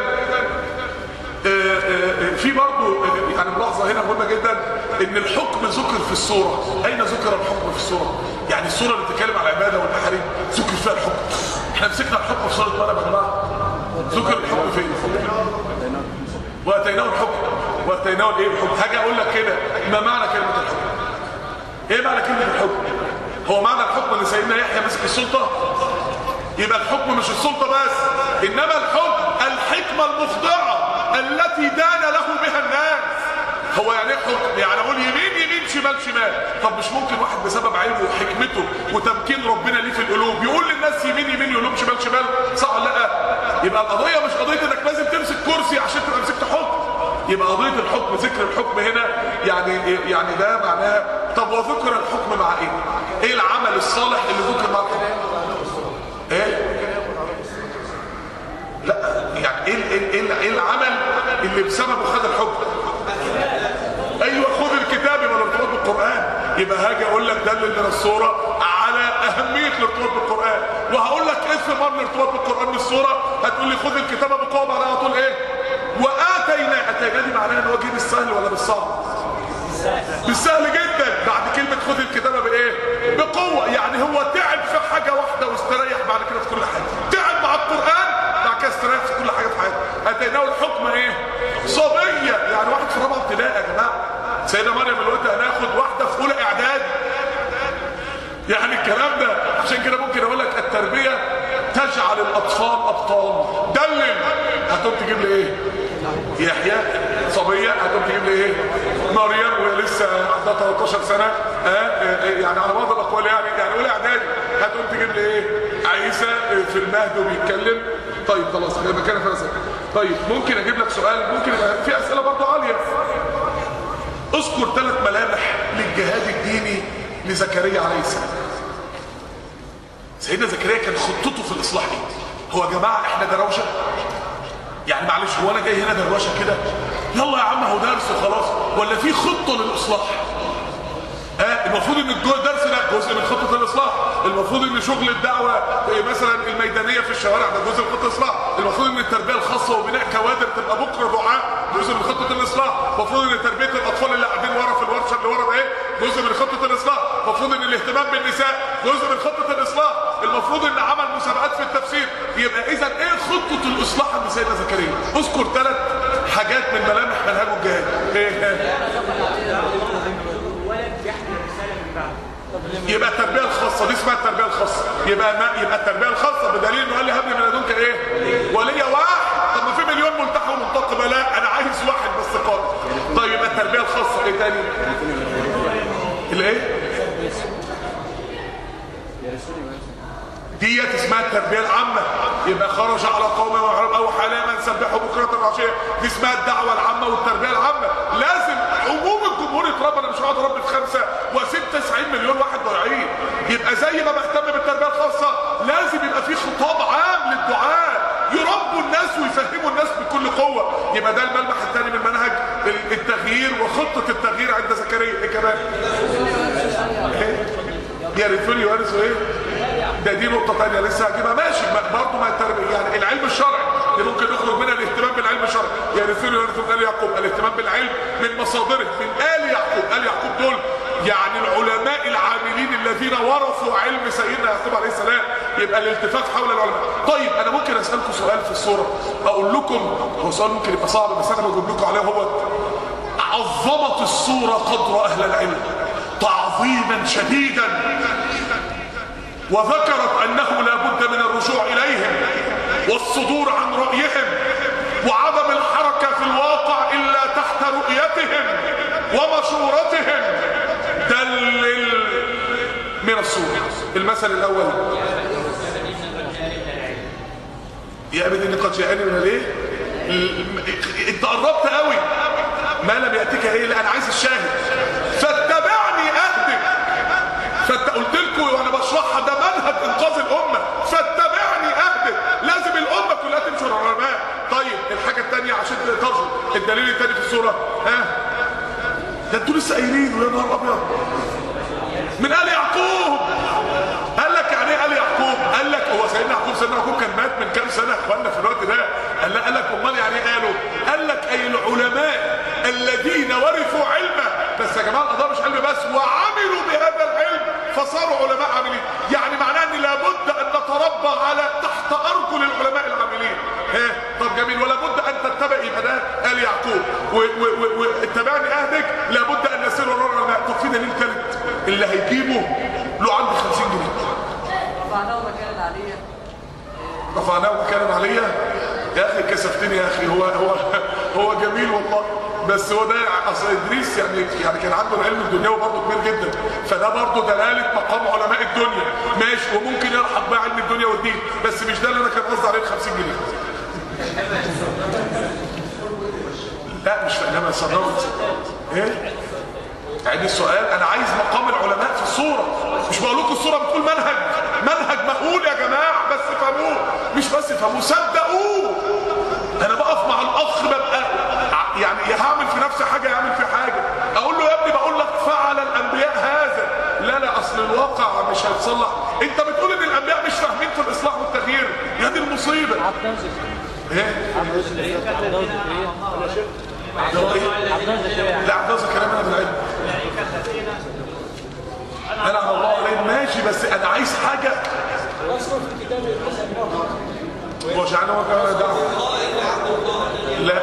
في برضه يعني ملاحظه هنا مهمه جدا ان الحكم ذكر في السوره اين ذكر الحكم في السوره يعني السوره اللي بتتكلم على العباده والمحارم ذكر فيها الحكم احنا مسكنا الحكم في سوره مريم يا جماعه ذكر الحكم فين واتيناه الحكم واتيناه الايه الحكم هاجي اقول لك كده ما معنى كلمه الحكم ايه معنى كلمه الحكم هو معنى الحكم ان سيدنا يحيى مسك السلطه يبقى الحكم مش السلطه بس انما الحكم الحكمه المخضعه التي دان له بها الناس هو يعني ايه حكم يعني اقول يمين يمين شمال شمال طب مش ممكن واحد بسبب علمه وحكمته وتمكين ربنا ليه في القلوب يقول للناس يمين يمين يقول لهم شمال شمال صح ولا لا يبقى القضيه مش قضيه انك لازم تمسك كرسي عشان تبقى مسكت حكم يبقى قضيه الحكم ذكر الحكم هنا يعني يعني ده معناه طب وذكر الحكم مع ايه ايه العمل الصالح اللي ذكر مع الحكم ايه لا يعني ايه ايه ايه, إيه العمل اللي بسببه خد الحكم ايوه خذ الكتاب من الارتباط بالقران يبقى هاجي اقول لك دلل من الصوره على اهميه الارتباط بالقران وهقول لك ايه ثمار الارتباط بالقران بالصوره هتقول لي خذ الكتاب بقوه بعدها هتقول ايه واتينا اتينا دي معناها ان هو جه بالسهل ولا بالصعب بالسهل جدا بعد كلمه خذ الكتاب بايه بقوه يعني هو تعب في حاجه واحده واستريح بعد كده في كل حاجه تعب مع القران بعد كده استريح في كل حاجه في حياته اتيناه الحكم ايه صبيه يعني واحد في رابعه ابتدائي يا جماعه سيدنا مريم دلوقتي هناخد واحده في اولى اعدادي يعني الكلام ده عشان كده ممكن اقول لك التربيه تجعل الاطفال ابطال دلل هتقوم تجيب لي ايه يحيى صبيه هتقوم تجيب لي ايه مريم وهي لسه عندها 13 سنه ها يعني على بعض الاقوال يعني يعني اولى اعدادي هتقوم تجيب لي ايه عيسى في المهد وبيتكلم طيب خلاص يبقى كده فيها طيب ممكن اجيب لك سؤال ممكن يبقى في اسئله برضه عاليه اذكر ثلاث ملامح للجهاد الديني لزكريا عليه السلام سيدنا زكريا كان خطته في الاصلاح ايه هو يا جماعه احنا دروشه يعني معلش هو انا جاي هنا دروشه كده يلا يا عم هو درس وخلاص ولا في خطه للاصلاح ها المفروض ان الجو- الدرس ده جزء من خطه الاصلاح المفروض ان شغل الدعوه إيه، مثلا الميدانيه في الشوارع ده جزء من خطه الاصلاح المفروض ان التربيه الخاصه وبناء كوادر تبقى بكره دعاء جزء من خطه الاصلاح المفروض ان تربيه الاطفال اللي قاعدين ورا في الورشه اللي ورا ده ايه جزء من خطه الاصلاح المفروض ان الاهتمام بالنساء جزء من خطه الاصلاح المفروض ان عمل مسابقات في التفسير يبقى اذا ايه خطه الاصلاح عند سيدنا زكريا اذكر ثلاث حاجات من ملامح منهجه الجهاد ايه يبقى التربيه الخاصه دي اسمها التربيه الخاصه يبقى ما يبقى التربيه الخاصه بدليل انه قال لي هب لي من لدنك ايه وليا واحد طب ما في مليون ملتحى ومنتقبه لا انا عايز واحد بس قادر طيب يبقى التربيه الخاصه ايه تاني الايه ديت اسمها التربيه العامه يبقى خرج على قوم وعرب او حلاما سبحوا بكره وعشيه دي اسمها الدعوه العامه والتربيه العامه لازم عموم الجمهور يتربى انا مش هقعد اربي في خمسه واسيب 90 مليون واحد ضايعين يبقى زي ما بهتم بالتربيه الخاصه لازم يبقى في خطاب عام للدعاء يربوا الناس ويفهموا الناس بكل قوه يبقى ده الملمح الثاني من منهج التغيير وخطه التغيير عند زكريا ايه كمان يرثوني يورثوا ايه ده دي نقطة تانية لسه هجيبها ماشي برضه ما التربية يعني العلم الشرعي اللي ممكن نخرج منها الاهتمام بالعلم الشرعي يرثوني يورثوا من آل يعقوب الاهتمام بالعلم من مصادره من آل يعقوب آل يعقوب دول يعني العلماء العاملين الذين ورثوا علم سيدنا يعقوب عليه السلام يبقى الالتفاف حول العلماء طيب انا ممكن اسالكم سؤال في الصوره اقول لكم هو سؤال ممكن يبقى صعب بس انا بجيب لكم عليه هو عظمت الصوره قدر اهل العلم تعظيما شديدا وذكرت انه لا بد من الرجوع اليهم والصدور عن رايهم وعدم الحركه في الواقع الا تحت رؤيتهم ومشورتهم دلل من الصوره المثل الاول يا ابني اني قد جاءني من الايه انت قربت قوي ما لم ياتيك ايه لا انا عايز الشاهد فاتبعني اهدك فانت قلت لكم وانا بشرحها ده منهج انقاذ الامه فاتبعني اهدك لازم الامه كلها تمشي ورا العلماء طيب الحاجه الثانيه عشان ترجو الدليل الثاني في السوره ها ده انتوا لسه قايلينه يا نهار ابيض من ال يعقوب قال لك يعني ايه ال يعقوب قال لك هو سيدنا يعقوب سيدنا يعقوب كان مات من كام سنه يا اخوانا في الوقت ده قال لا قال لك امال يعني ايه قالوا قال لك اي العلماء الذين ورثوا علما بس يا جماعه القضاء مش علم بس وعملوا بهذا العلم فصاروا علماء عاملين يعني معناه ان لابد ان نتربى على تحت ارجل العلماء العاملين ها طب جميل ولا بد ان تتبع يبقى ده ال يعقوب واتبعني اهدك لابد ان نسير وراء العلماء طب في دليل ثالث اللي هيجيبه له عندي 50 جنيه رفعناه مكانا عليا رفعناه مكانا عليا يا اخي كسفتني يا اخي هو هو هو جميل والله بس هو ده اصل ادريس يعني يعني كان عنده العلم الدنيوي برضه كبير جدا فده برضه دلاله مقام علماء الدنيا ماشي وممكن يلحق بقى علم الدنيا والدين بس مش ده اللي انا كان قصدي عليه ال 50 جنيه لا مش انما صدرت ايه عيد السؤال انا عايز مقام العلماء في الصوره مش بقول لكم الصوره بتقول منهج منهج مهول يا جماعه بس فهموه مش بس فهموه صدقوه انا بقف مع الاخ ببقى يعني يا هعمل في نفسي حاجه يعمل في حاجه اقول له يا ابني بقول لك فعل الانبياء هذا لا لا اصل الواقع مش هيتصلح انت بتقول ان الانبياء مش فاهمين في الاصلاح والتغيير يا دي المصيبه عبدان زكريا ايه عبدان زكريا عبدان زكريا لو ايه عبدان زكريا لا عبد الرزاق كلام انا بالعلم انا على الله عليه ماشي بس انا عايز حاجه وجعلنا وكان دعوه لا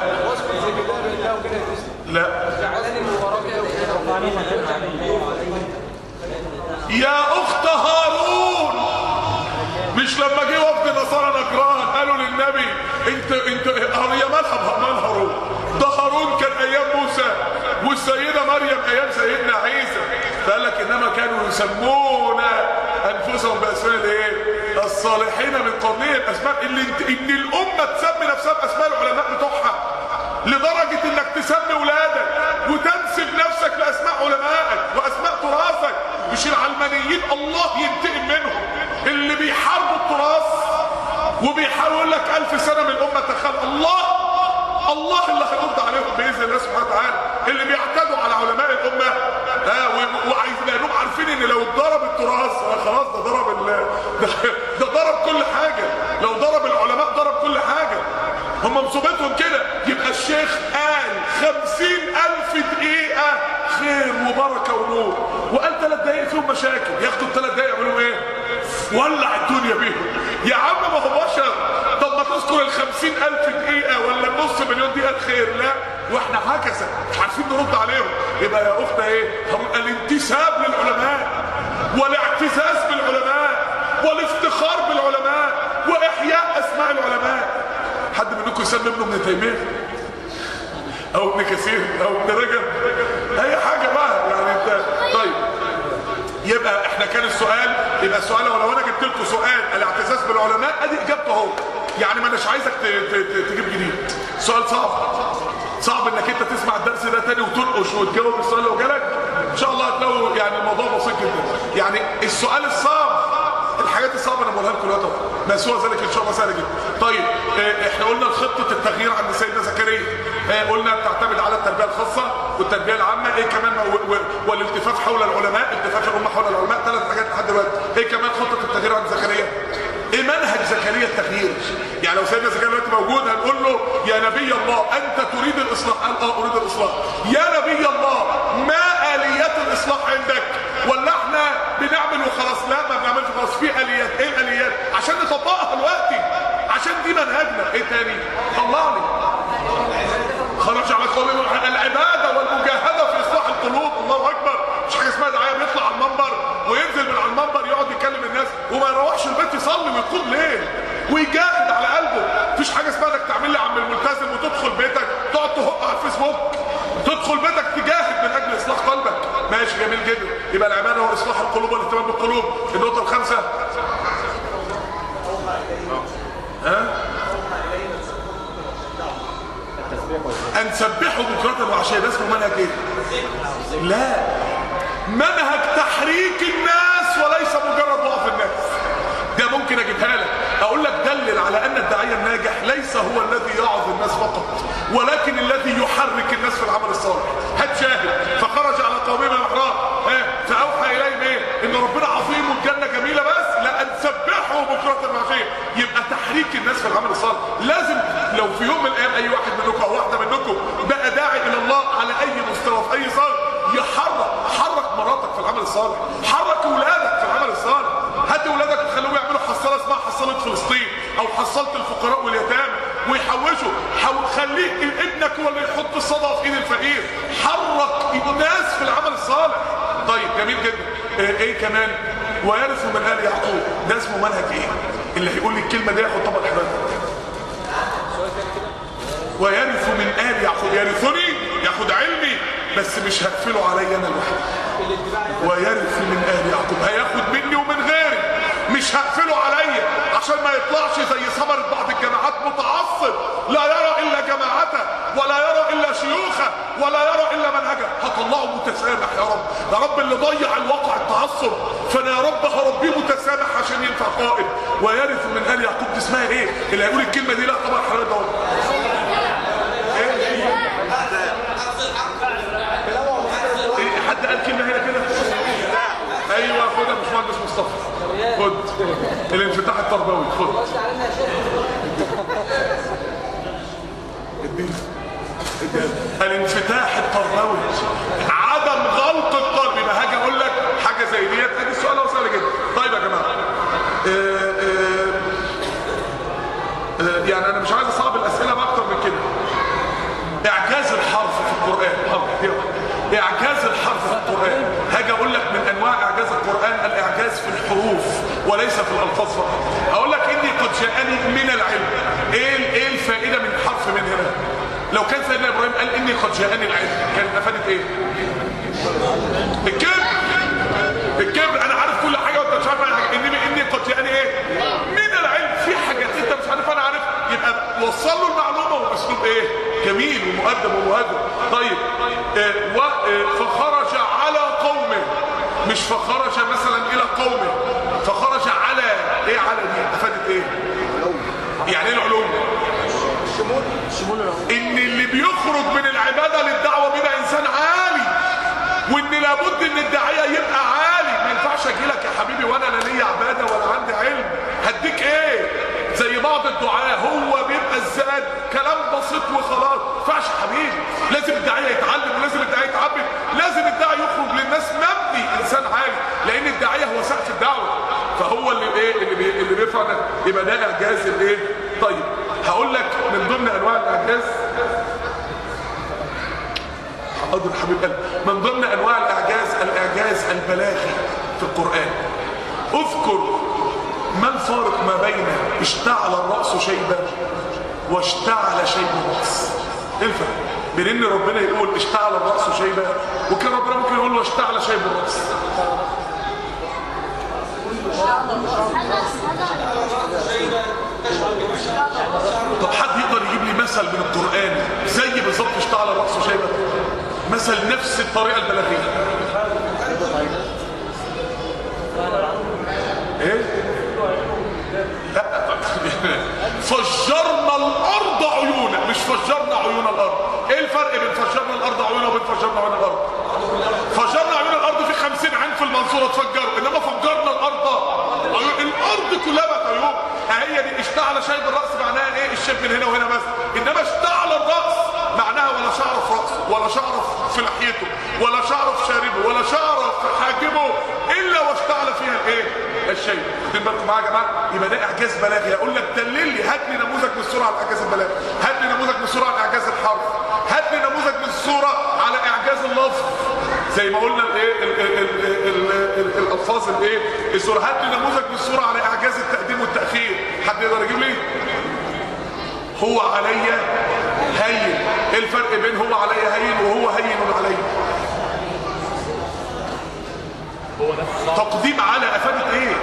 لا رفعناه مكانا عليا يا اخت هارون مش لما جه وفد نصارى نجران قالوا للنبي انت انت هي مالها مال هارون ده هارون كان ايام موسى والسيده مريم ايام سيدنا عيسى فقال لك انما كانوا يسمون انفسهم باسماء الايه الصالحين من قبلهم اسماء اللي انت ان الامه تسمي نفسها باسماء العلماء بتوعها لدرجه انك تسمي ولادك وتنسب نفسك لاسماء علمائك واسماء تراثك مش العلمانيين الله ينتقم منهم اللي بيحاربوا التراث وبيحاول يقول لك ألف سنة من الأمة تخل الله الله اللي هيرد عليهم بإذن الله سبحانه وتعالى اللي بيعتدوا على علماء الأمة ها و- وعايز لأنهم ده, ده ضرب كل حاجة لو ضرب العلماء ضرب كل حاجة هم مصيبتهم كده يبقى الشيخ قال خمسين ألف دقيقة خير وبركة ونور وقال ثلاث دقايق فيهم مشاكل ياخدوا الثلاث دقايق يعملوا ايه؟ ولع الدنيا بيهم يا عم ما هو بشر طب ما تذكر الخمسين ألف دقيقة ولا النص مليون دقيقة خير لا واحنا عكسة مش عارفين نرد عليهم يبقى يا اختي ايه هقول الانتساب للعلماء والاعتزاز بالعلماء والافتخار بالعلماء واحياء اسماء العلماء حد منكم يسمي ابنه ابن تيميه او ابن كثير او ابن رجب اي حاجه بقى يعني انت طيب يبقى احنا كان السؤال يبقى السؤال لو انا جبت لكم سؤال الاعتزاز بالعلماء ادي اجابته اهو يعني ما اناش عايزك ت- ت- ت- تجيب جديد سؤال صعب صعب انك انت تسمع الدرس ده تاني وتنقش وتجاوب السؤال لو جالك ان شاء الله هتلاقوا يعني الموضوع بسيط جدا يعني السؤال الصعب الحاجات الصعبه انا بقولها لكم دلوقتي ما سوى ذلك ان شاء الله سهل جدا طيب اه احنا قلنا خطه التغيير عند سيدنا زكريا اه قلنا بتعتمد على التربيه الخاصه والتربيه العامه ايه كمان و- و- والالتفاف حول العلماء التفاف الامه حول العلماء ثلاث حاجات لحد دلوقتي ايه كمان خطه التغيير عند زكريا ايه منهج زكريا التغيير يعني لو سيدنا زكريا دلوقتي موجود هنقول له يا نبي الله انت تريد الاصلاح قال اه اريد الاصلاح يا نبي الله ما اليات الاصلاح عندك ولا احنا بنعمل وخلاص لا ما بنعملش خلاص في اليات ايه الاليات عشان نطبقها دلوقتي عشان دي منهجنا ايه تاني طلعني خرج على قوم العباده والمجاهده في اصلاح القلوب الله اكبر مش حاجه اسمها دعايه بيطلع على المنبر وينزل من على المنبر يقعد يكلم الناس وما يروحش البيت يصلي ويقوم ليل ويجاهد على قلبه مفيش حاجه اسمها انك تعمل لي عم الملتزم وتدخل بيتك تقعد تهق على الفيسبوك تدخل بيتك تجاهد من اجل اصلاح قلبك ماشي جميل جدا يبقى العباده واصلاح القلوب والاهتمام بالقلوب النقطه الخامسه ان سبحوا بكرة وعشية ده اسمه منهج ايه لا منهج تحريك الناس وليس مجرد وقف الناس ده ممكن اجيبها لك اقول لك دلل على ان الداعية الناجح ليس هو الذي يعظ الناس فقط ولكن الذي يحرك الناس في العمل الصالح هات شاهد فخرج على قومه محراب ها فاوحى اليهم ايه ان ربنا عظيم والجنة جميلة بس لا ان سبحوا بكرة وعشية يبقى تحريك الناس في العمل الصالح لازم لو في يوم من الايام اي واحد منكم او واحدة منكم بقى داعي الى الله على اي مستوى في اي صالح يحرك حرك مراتك في العمل الصالح حرك ولادك في العمل الصالح هات ولادك وخليهم يعملوا حصاله اسمها حصاله فلسطين او حصاله الفقراء واليتامى ويحوشوا حو... خليك ابنك هو اللي يحط الصدقه في ايد الفقير حرك الناس في العمل الصالح طيب جميل جدا ايه, إيه كمان ويرث من ال يعقوب ده اسمه منهج ايه اللي هيقول لي الكلمه دي ياخد طبق حبايب ويرث من آل يعقوب يرثني ياخد علمي بس مش هقفله عليا انا لوحدي ويرث من آل يعقوب هياخد مني ومن غيري مش هقفله عليا عشان ما يطلعش زي ثمرة بعض الجماعات متعصب لا يرى الا جماعته ولا يرى الا شيوخه ولا يرى الا منهجه هطلعه متسامح يا رب يا رب اللي ضيع الواقع التعصب فانا يا رب هربيه متسامح عشان ينفع قائد ويرث من ال يعقوب دي اسمها ايه اللي هيقول الكلمه دي لا طبعا حضرتك اهو إيه؟ حد قال كلمه هنا كده ايوه خد يا باشمهندس مصطفى خد الانفتاح التربوي خد اديني اديني. الانفتاح التربوي عدم غلط الطالب يبقى هاجي اقول لك حاجه زي ديت ادي السؤال هو سهل جدا طيب يا جماعه آه، آه، آه، يعني انا مش عايز اصعب الاسئله باكتر من كده اعجاز الحرف في القرآن حاضر، يلا. اعجاز الحرف في القرآن هاجي اقول لك من انواع اعجاز القرآن الاعجاز في الحروف وليس في الالفاظ فقط اقول لك اني قد جاءني من العلم ايه ال- ايه الفائده من حرف من هنا لو كان سيدنا ابراهيم قال اني قد جاءني العلم كانت افادت ايه الكبر الكبر انا عارف كل حاجه وانت مش عارف اي حاجه اني اني قد جاءني ايه من العلم في حاجات انت مش عارف انا عارف يبقى وصل له المعلومه وباسلوب ايه جميل ومؤدب ومهذب طيب آه و آه فخرج على قومه مش فخرج مثلا الى قومه فخرج على ايه على دي افادت ايه يعني ايه العلوم ان اللي بيخرج من العباده للدعوه بيبقى انسان عالي وان لابد ان الداعيه يبقى عالي ما ينفعش اجي لك يا حبيبي وانا لا ليا عباده ولا عندي علم وخلاص ما ينفعش يا حبيبي لازم الداعيه يتعلم ولازم الداعيه يتعبد لازم الداعي يخرج للناس مبني انسان عالي لان الداعيه هو سقف الدعوه فهو اللي ايه اللي بي اللي بيفهم يبقى ده اعجاز الايه طيب هقول لك من ضمن انواع الاعجاز حاضر حبيب قلبي من ضمن انواع الاعجاز الاعجاز البلاغي في القران اذكر ما الفارق ما بين اشتعل الراس شيبا واشتعل شيب الراس ايه الفرق بين ان ربنا يقول اشتعل الراس شيبا وكان ربنا ممكن يقول له اشتعل شيب الراس طب حد يقدر يجيب لي مثل من القرآن زي بالظبط اشتعل الرأس شيبة مثل نفس الطريقة البلاغية ايه لا فجرنا الارض عيونا مش فجرنا عيون الارض ايه الفرق بين فجرنا الارض عيونا وبين فجرنا عيون الارض فجرنا عيون الارض في خمسين عين في المنصورة اتفجروا انما فجرنا الارض عيون الارض كلها بقت عيون هي دي اشتعل شيب الراس معناها ايه الشيب من هنا وهنا بس انما اشتعل الراس معناها ولا شعر في راسه ولا شعر في لحيته ولا شعر في شاربه ولا شعر في حاجبه الا واشتعل فيها الايه الشيء واخدين بالكم معايا يا جماعه يبقى ده اعجاز بلاغي اقول لك دلل لي هات لي نموذج من الصوره على الاعجاز البلاغي هات لي نموذج من الصوره على اعجاز الحرف هات لي نموذج من الصوره على اعجاز اللفظ زي ما قلنا الايه ال- ال- ال- ال- ال- الالفاظ الايه الصوره هات لي نموذج من الصوره على اعجاز التقديم والتاخير حد يقدر يجيب لي هو علي هين ايه الفرق بين هو علي هين وهو هين علي تقديم على افادت ايه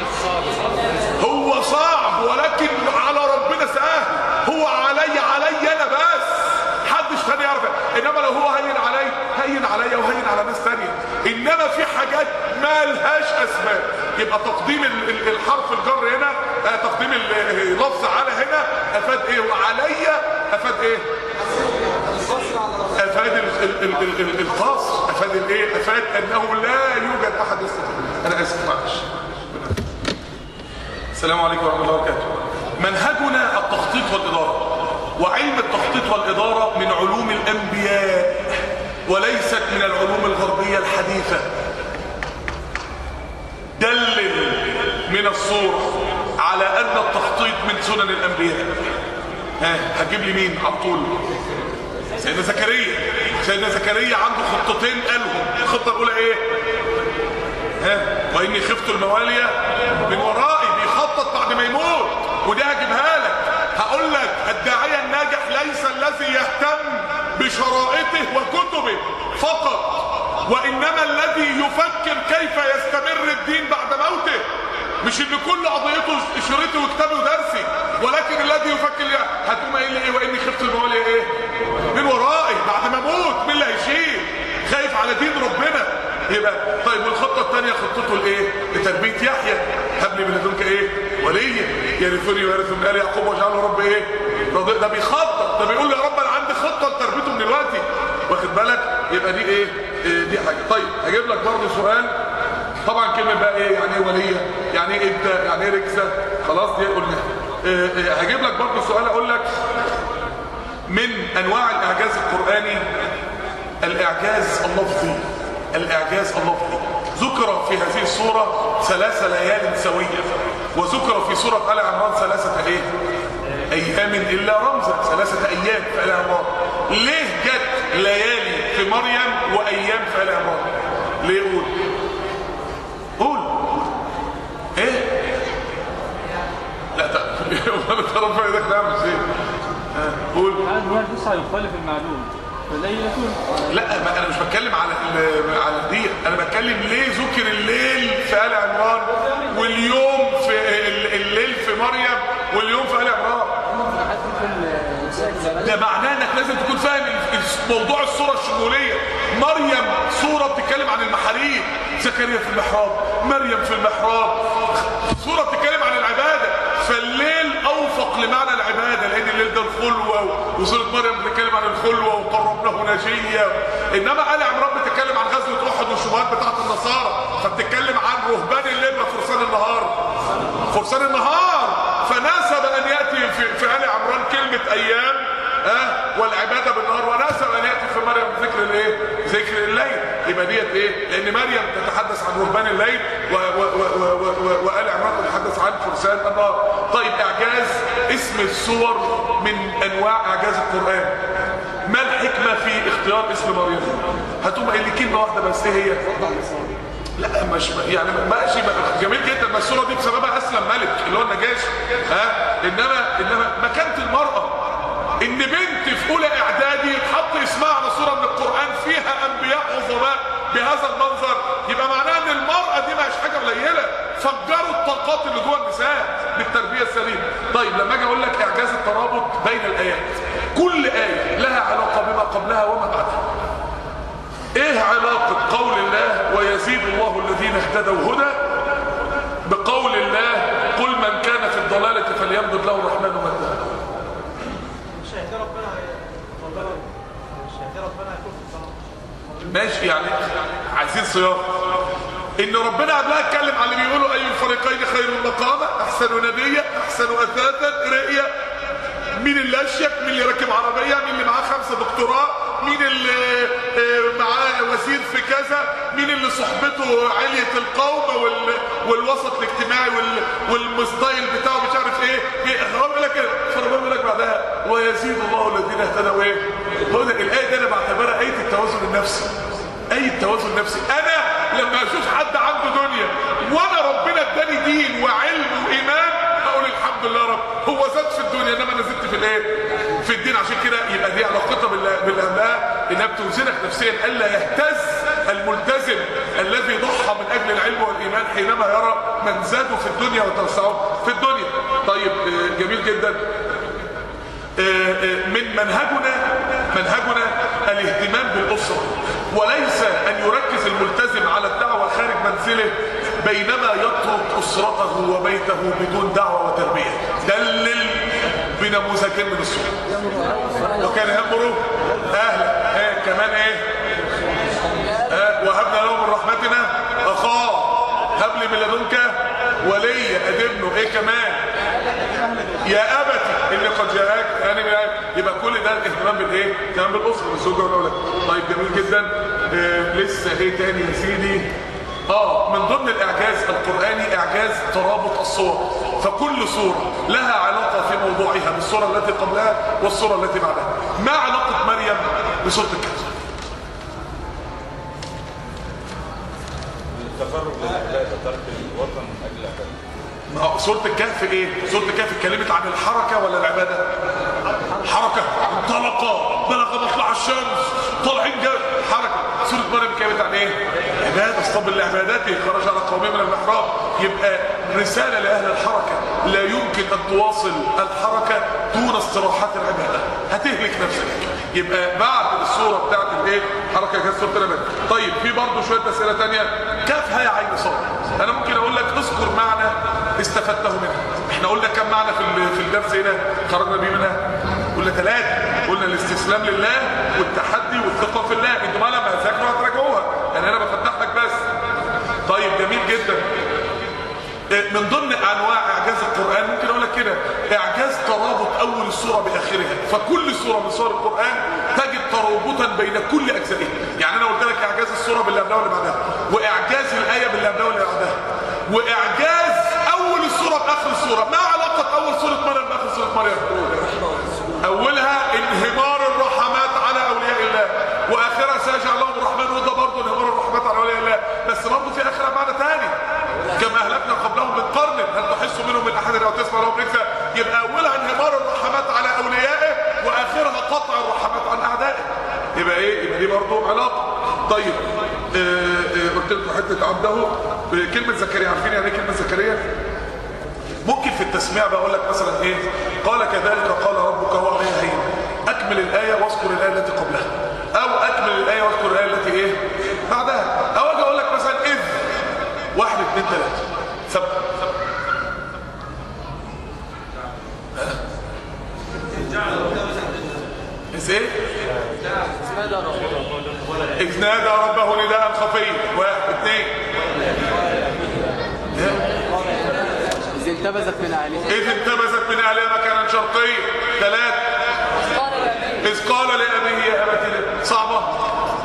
هو صعب ولكن على ربنا سهل هو علي علي انا بس محدش تاني يعرف انما لو هو هين علي هين عليا وهين على ناس تانية انما في حاجات ما لهاش اسباب يبقى تقديم ال- ال- الحرف الجر هنا آه، تقديم ال- اللفظ على هنا افاد ايه وعليا افاد ايه افاد ال- ال- ال- ال- ال- القصر افاد الايه افاد انه لا يوجد احد يستطيع انا اسف معلش السلام عليكم ورحمه الله وبركاته منهجنا التخطيط والاداره وعلم التخطيط والاداره من علوم الانبياء وليست من العلوم الغربيه الحديثه دلل من الصورة على أن التخطيط من سنن الأنبياء ها هتجيب لي مين على طول سيدنا زكريا سيدنا زكريا عنده خطتين قالهم الخطة الأولى إيه ها وإني خفت الموالية من ورائي بيخطط بعد ما يموت وده هجيبها لك هقول لك الداعية الناجح ليس الذي يهتم بشرائطه وكتبه فقط وإنما الذي يفكر كيف يستمر الدين بعد موته مش ان كل قضيته شريطي وكتابي ودرسي ولكن الذي يفكر لي هتقوم قايل لي ايه واني خفت الموالية ايه من ورائي بعد ما اموت مين اللي هيشيل خايف على دين ربنا يبقى طيب والخطه الثانيه خطته الايه لتربيه يحيى هب لي من لدنك ايه وليا يرثني ويرث من ال يعقوب واجعله رب ايه رضي- ده بيخطط ده بيقول يا رب انا عندي خطه لتربيته من دلوقتي واخد بالك يبقى دي ايه, إيه دي حاجه طيب هجيب لك برضه سؤال طبعا كلمه بقى ايه يعني ايه وليه يعني ايه ابدا يعني ايه ركزه خلاص دي قلناها إيه إيه هجيب لك برضه سؤال اقول لك من انواع الاعجاز القراني الاعجاز اللفظي الاعجاز اللفظي ذكر في هذه السوره ثلاث ليال سويه وذكر في سوره ال عمران ثلاثه ايه ايام الا رمزا ثلاثه ايام في ال عمران ليه جت ليالي في مريم وايام في ال عمران ليه قول قول ايه لا انت رفع ايدك نعمل ازاي ها، قول هذا ما تسعى يخالف المعلوم فليلة لا ما انا مش بتكلم على ال- على دي انا بتكلم ليه ذكر الليل في ال عمران واليوم في ال- الليل في مريم واليوم في ال عمران ده معناه انك لازم تكون فاهم ال- ال- موضوع الصوره الشموليه مريم صوره بتتكلم عن المحاريب زكريا في المحراب مريم في المحراب صوره بتتكلم عن العباده فالليل اوفق لمعنى العباده لان الليل ده الخلوه وسوره مريم بتتكلم عن الخلوه وقربناه نجيه انما ال عمران بتتكلم عن غزوه احد والشبهات بتاعت النصارى فبتتكلم عن رهبان الليل وفرسان النهار فرسان النهار فناسب ان ياتي في, في ال عمران كلمه ايام ها ذكر الايه ذكر الليل يبقى ديت ايه لان مريم تتحدث عن رهبان الليل و- و- و- و- و- وآل عمران تتحدث عن فرسان النهار طيب اعجاز اسم السور من انواع اعجاز القران ما الحكمه في اختيار اسم مريم هتقوم قايل لي كلمه واحده بس ايه هي لا مش يعني ماشي بقى جميل جدا ما الصوره دي بسببها اسلم ملك اللي هو النجاشي ها انما انما مكانه المراه ان بنت في اولى اعدادي يتحط اسمها على صوره من القران فيها انبياء عظماء بهذا المنظر يبقى معناها ان المراه دي مش حاجه قليله فجروا الطاقات اللي جوه النساء بالتربيه السليمه طيب لما اجي اقول لك اعجاز الترابط بين الايات كل ايه لها علاقه بما قبلها وما بعدها ايه علاقة قول الله ويزيد الله الذين اهتدوا هدى بقول الله قل من كان في الضلالة فليمدد له الرحمن مدا مش هيهدي ربنا هيفضل مش هيهدي ربنا هيكون في الصلاة ماشي يعني عايزين صياغة ان ربنا قبلها اتكلم على اللي بيقولوا اي الفريقين خير مقاما احسن ندية احسن اثاثا رئية مين اللي اشيك مين اللي راكب عربية مين اللي معاه خمسة دكتوراه مين اللي آه، معاه وزير في كذا مين اللي صحبته علية القوم وال... والوسط الاجتماعي وال... والمستايل بتاعه مش عارف ايه ايه هو بيقول لك كده فربنا بيقول لك بعدها ويزيد الله الذين اهتدوا ايه هو ده الايه دي انا بعتبرها ايه التوازن النفسي اي التوازن النفسي انا لما اشوف حد عنده دنيا وانا ربنا اداني دين وعلم وايمان اقول الحمد لله رب هو زاد في الدنيا انما انا زدت في الايه في الدين عشان كده يبقى دي علاقتها بال- بالاباء انها بتوزنك نفسيا الا يهتز الملتزم الذي ضحى من اجل العلم والايمان حينما يرى من زادوا في الدنيا وتوسعوا في الدنيا طيب آه، جميل جدا من منهجنا منهجنا الاهتمام بالأسرة وليس أن يركز الملتزم على الدعوة خارج منزله بينما يترك أسرته وبيته بدون دعوة وتربية دلل بنموذجين من السورة وكان يأمره أهلا إيه كمان إيه آه، وهبنا له من رحمتنا أخاه هب لي من لدنك ولي أدبنه إيه كمان يا ابتي اني قد جاءك يعني من آية. يبقى كل ده الاهتمام بالايه اهتمام بالاسره بالزوجه والاولاد طيب جميل جدا آه لسه ايه تاني يا سيدي اه من ضمن الاعجاز القراني اعجاز ترابط الصور فكل صوره لها علاقه في موضوعها بالصوره التي قبلها والصوره التي بعدها ما علاقه مريم بسوره الكهف التفرغ للعبادة ترك الوطن من أجل العبادة ما هو سورة الكهف ايه؟ سورة الكهف اتكلمت عن الحركة ولا العبادة؟ حركة انطلقا بلغ مطلع الشمس طالعين جاي حركة سورة مريم اتكلمت عن ايه؟ عبادة اصطب لعبادته خرج على قومه من المحراب يبقى رسالة لأهل الحركة لا يمكن أن تواصل الحركة دون استراحات العبادة هتهلك نفسك يبقى بعد الصورة بتاعت الايه؟ حركة كانت سورة العبادة طيب في برضه شوية أسئلة تانية كيف هي عين صاد؟ أنا ممكن أقول لك اذكر معنى استفدته منها احنا قلنا كم معنى في ال- في الدرس هنا خرجنا بيه منها قلنا ثلاثة قلنا الاستسلام لله والتحدي والثقة في الله انتوا ما لما هتذاكروا هتراجعوها يعني انا بفتح لك بس طيب جميل جدا إيه، من ضمن انواع اعجاز القران ممكن اقول لك كده اعجاز ترابط اول السوره باخرها فكل سوره من سور القران تجد ترابطا بين كل اجزائها يعني انا قلت لك اعجاز السوره باللي قبلها واللي بعدها واعجاز الايه باللي قبلها واللي بعدها واعجاز اول السوره باخر السوره ما علاقه اول سوره مريم باخر سوره مريم اولها انهمار الرحمات على اولياء الله واخرها سيجعل لهم الرحمن وده برضه انهمار الرحمات على اولياء الله بس برضه في اخرها معنى ثاني كما اهلكنا قبلهم من قرن هل تحس منهم من احد او تسمع لهم ركزه يبقى اولها انهمار الرحمات على اوليائه واخرها قطع الرحمات عن اعدائه يبقى ايه يبقى دي برضه علاقه طيب آه آه قلت لكم حته عبده آه، كلمه زكريا عارفين يعني ايه كلمه زكريا ممكن في التسميع بقول لك مثلا ايه قال كذلك قال ربك هو عليها هين اكمل الايه واذكر الايه التي قبلها او اكمل الايه واذكر الايه التي ايه بعدها او اجي اقول لك مثلا اذ واحد اثنين ثلاثه ثبت إذ ايه إذ نادى ربه نداء خفيا واحد اثنين إذ انتبذت من أهلها إذ انتبذت من أهلها مكانا شرقيا ثلاثة إذ قال لأبيه يا أبت لم- صعبة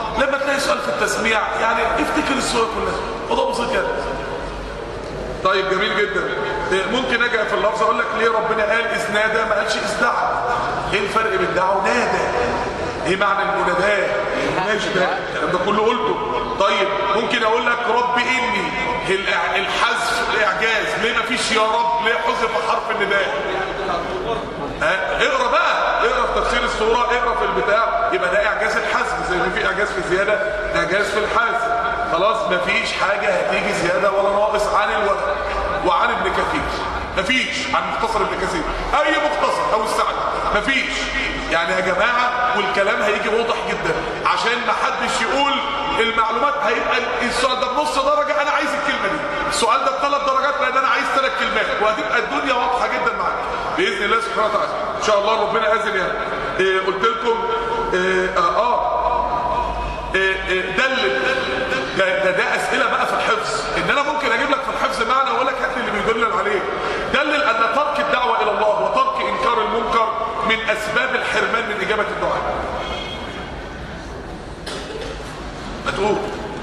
ربنا يسأل في التسميع يعني افتكر السورة كلها وده بسيط يعني طيب جميل جدا إيه، ممكن اجي في اللفظ اقول لك ليه ربنا قال اذ نادى ما قالش اذ دعا ايه الفرق بين دعا ونادى ايه معنى المناداه ماشي ده الكلام ده كله قلته طيب ممكن اقول لك رب اني الإع- الحذف الاعجاز ليه ما فيش يا رب ليه حذف حرف النداء ها اقرا بقى اقرا في تفسير السوره اقرا في البتاع يبقى ده اعجاز الحذف زي ما في اعجاز في الزياده اعجاز في الحذف خلاص مفيش حاجه هتيجي زياده ولا ناقص عن الورق وعن ابن كثير مفيش عن مختصر ابن كثير اي مختصر او السعد مفيش يعني يا جماعه والكلام هيجي واضح جدا عشان ما حدش يقول المعلومات هيبقى السؤال ده بنص درجه انا عايز الكلمه دي السؤال ده بثلاث درجات لان انا عايز ثلاث كلمات وهتبقى الدنيا واضحه جدا معاك باذن الله سبحانه وتعالى ان شاء الله ربنا اذن يعني إيه قلت لكم إيه اه, آه إيه إيه دلل ده, ده ده اسئله بقى في الحفظ ان انا ممكن اجيب لك في الحفظ معنى واقول لك هات لي اللي بيدلل عليه دلل ان ترك الدعوه الى الله وترك انكار المنكر من اسباب الحرمان من اجابه الدعاء ما تقول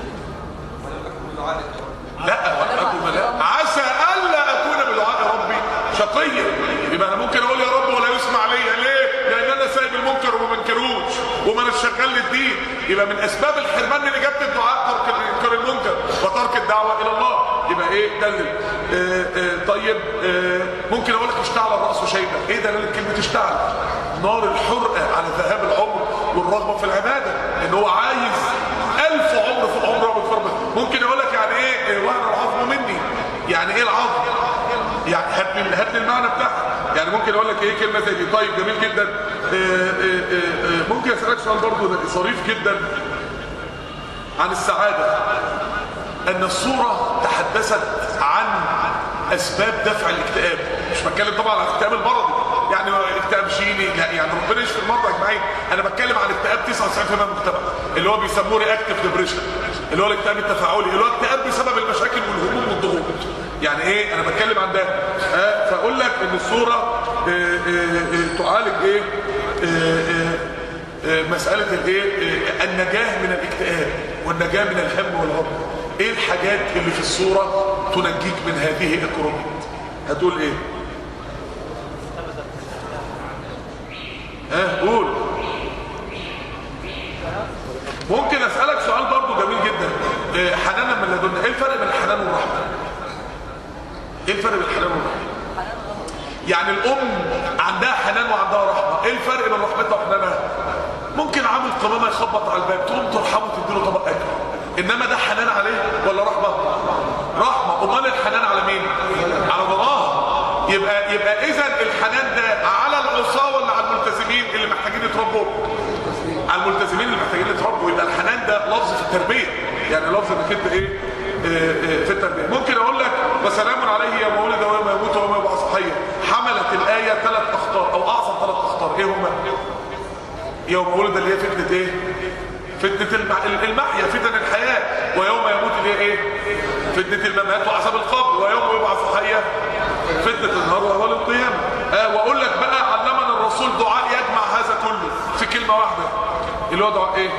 لا ولا لا عسى الا اكون بدعاء ربي شقيا يبقى انا ممكن اقول يا رب ولا يسمع ليا ليه لان انا سايب المنكر وما بنكروش وما انا شغال للدين يبقى من اسباب الحرمان من اجابه الدعاء ترك انكار المنكر وترك الدعوه الى الله يبقى ايه دلل آه آه طيب آه ممكن اقول لك اشتعل الراس شيبه ايه دلاله كلمه اشتعل نار الحرقه على ذهاب العمر والرغبه في العباده ان هو عايز ألف عمر في عمره وبتفرمت ممكن اقول لك يعني ايه إيه وهن العظم مني يعني ايه العظم يعني هات لي هات لي المعنى بتاعها يعني ممكن اقول لك ايه كلمه زي دي طيب جميل جدا آه، آه، آه، آه، ممكن اسالك سؤال برضه ده ظريف جدا عن السعاده ان الصوره تحدثت عن اسباب دفع الاكتئاب مش بتكلم طبعا عن الاكتئاب المرضي يعني اكتئاب جيني لا يعني ربنا يشفي المرضى يا جماعه انا بتكلم عن اكتئاب 99% من المجتمع اللي هو بيسموه رياكتيف ديبريشن اللي هو الاكتئاب التفاعلي اللي هو اكتئاب بسبب المشاكل والهموم والضغوط يعني ايه انا بتكلم عن ده آه فاقول لك ان الصوره آه آه آه تعالج ايه آه آه آه مساله الايه آه النجاه من الاكتئاب والنجاه من الهم والغم ايه الحاجات اللي في الصوره تنجيك من هذه الكروبات هتقول ايه ها قول ممكن اسالك سؤال برضو جميل جدا إيه حنانا من لدنا ايه الفرق بين الحنان والرحمه ايه الفرق بين الحنان والرحمه يعني الام عندها حنان وعندها رحمه ايه الفرق بين رحمتها وحنانها ممكن عامل قمامه يخبط على الباب تقوم ترحمه تديله طبق اكل انما ده حنان عليه ولا رحمه رحمه امال الحنان على مين على باباه يبقى يبقى اذا الحنان ده على العصاه ولا على الملتزمين اللي محتاجين يتربوا على الملتزمين اللي محتاجين يتربوا يبقى الحنان ده لفظ في التربيه يعني لفظ انك انت ايه آه، آه، في التربيه ممكن اقول لك وسلام عليه يوم ولد ويوم يموت ويوم يبعث حيا حملت الايه ثلاث اخطار او اعظم ثلاث اخطار ايه هم يوم ولد اللي هي فتنه ايه فتنه المع- المحيا فتن الحياه ويوم يموت اللي هي ايه فتنه الممات وعذاب القبر ويوم يبعث حيا فتنه النار وهو القيامه آه واقول لك بقى علمنا الرسول دعاء يجمع هذا كله في كلمه واحده اللي هو دعاء ايه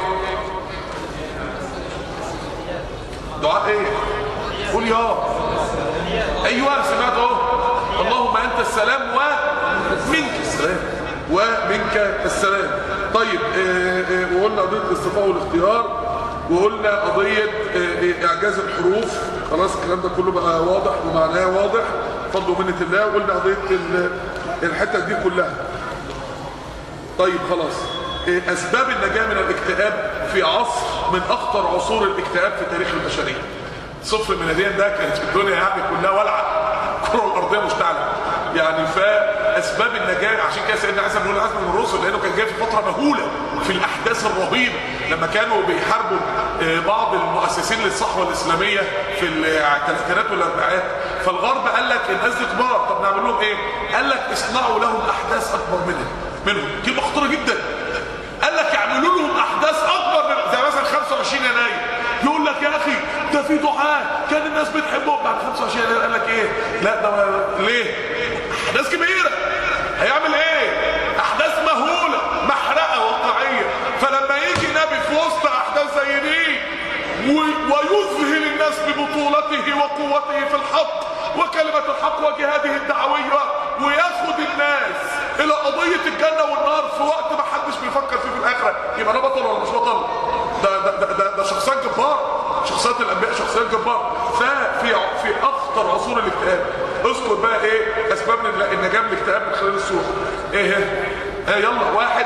دعاء ايه قول يا ايوه سمعت اهو اللهم انت السلام ومنك السلام ومنك السلام طيب آه، آه، وقلنا قضيه الاصطفاء والاختيار وقلنا قضيه آه، آه، اعجاز الحروف خلاص الكلام ده كله بقى واضح ومعناه واضح فضل ومنه الله وقلنا قضيه ال- الحته دي كلها طيب خلاص إيه اسباب النجاة من الاكتئاب في عصر من اخطر عصور الاكتئاب في تاريخ البشرية صفر ميلاديا ده كانت في الدنيا يعني كلها ولعة الكرة الارضية مشتعلة يعني فاسباب النجاة عشان كده سيدنا عيسى بن العزم من الرسل لانه كان جاي في فترة مهولة في الاحداث الرهيبة لما كانوا بيحاربوا آه، بعض المؤسسين للصحوة الاسلامية في الثلاثينات والاربعينات فالغرب قال لك الناس دي كبار طب نعمل لهم ايه قال لك اصنعوا لهم احداث اكبر منهم منهم كلمه خطيره جدا قال لك اعملوا لهم احداث اكبر من زي مثلا 25 يناير يقول لك يا اخي ده في دعاء كان الناس بتحبهم بعد 25 يناير قال لك ايه لا ده ليه احداث كبيره هيعمل ايه احداث مهوله محرقه واقعيه فلما يجي نبي في وسط احداث زي دي و- ويذهل الناس ببطولته وقوته في الحق وكلمة الحق وجهاده الدعوية وياخد الناس الى قضية الجنة والنار في وقت ما حدش بيفكر فيه في الاخرة يبقى ده بطل ولا مش بطل ده ده ده, ده, ده شخصيات جبار شخصيات الانبياء شخصيات جبار في في اخطر عصور الاكتئاب اذكر بقى ايه اسباب النجاة من الاكتئاب من خلال السورة ايه هي ايه يلا واحد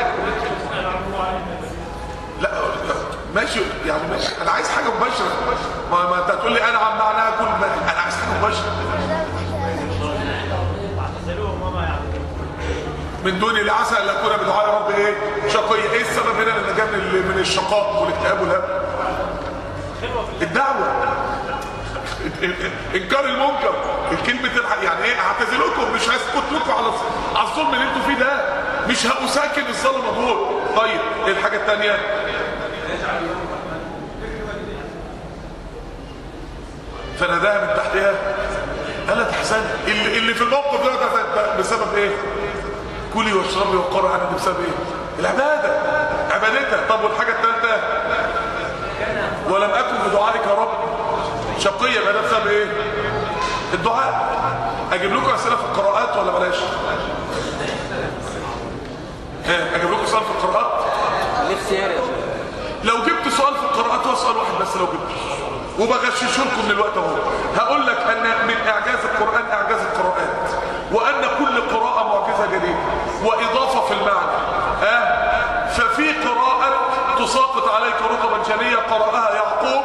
لا ماشي يعني ماشي انا عايز حاجه مباشره ما, ما انت تقول لي انا عم معناها كل ما انا عايز حاجه مباشره واعتزلوهم وما يعبدون من دون لا عسى ان اكون بدعاء رب ايه شقي ايه السبب هنا للنجاه من ال- من الشقاء والاكتئاب والهم الدعوه انكار المنكر الكلمه الح- يعني ايه اعتزلكم مش هسكت لكم على الظ- على الظلم اللي انتوا فيه ده مش هأساكن الظلمه دول طيب ايه الحاجه الثانيه فناداها من تحتها الا تحزن اللي, اللي في الموقف ده, ده, ده بسبب ايه كلي واشربي وقري عنك بسبب ايه العباده عبادتها طب والحاجه الثالثه ولم اكن بدعائك يا رب شقيه يبقى ده بسبب ايه الدعاء اجيب لكم اسئله في القراءات ولا بلاش ها اجيب لكم سؤال في القراءات الاختيار يا شيخ لو جبت سؤال في القراءات هو سؤال واحد بس لو جبت وبغششه لكم من الوقت اهو هقول لك ان من اعجاز القران اعجاز القراءات وان كل قراءه معجزه جديده واضافه في المعنى ها ففي قراءه تساقط عليك رطبا جنيا قراها يعقوب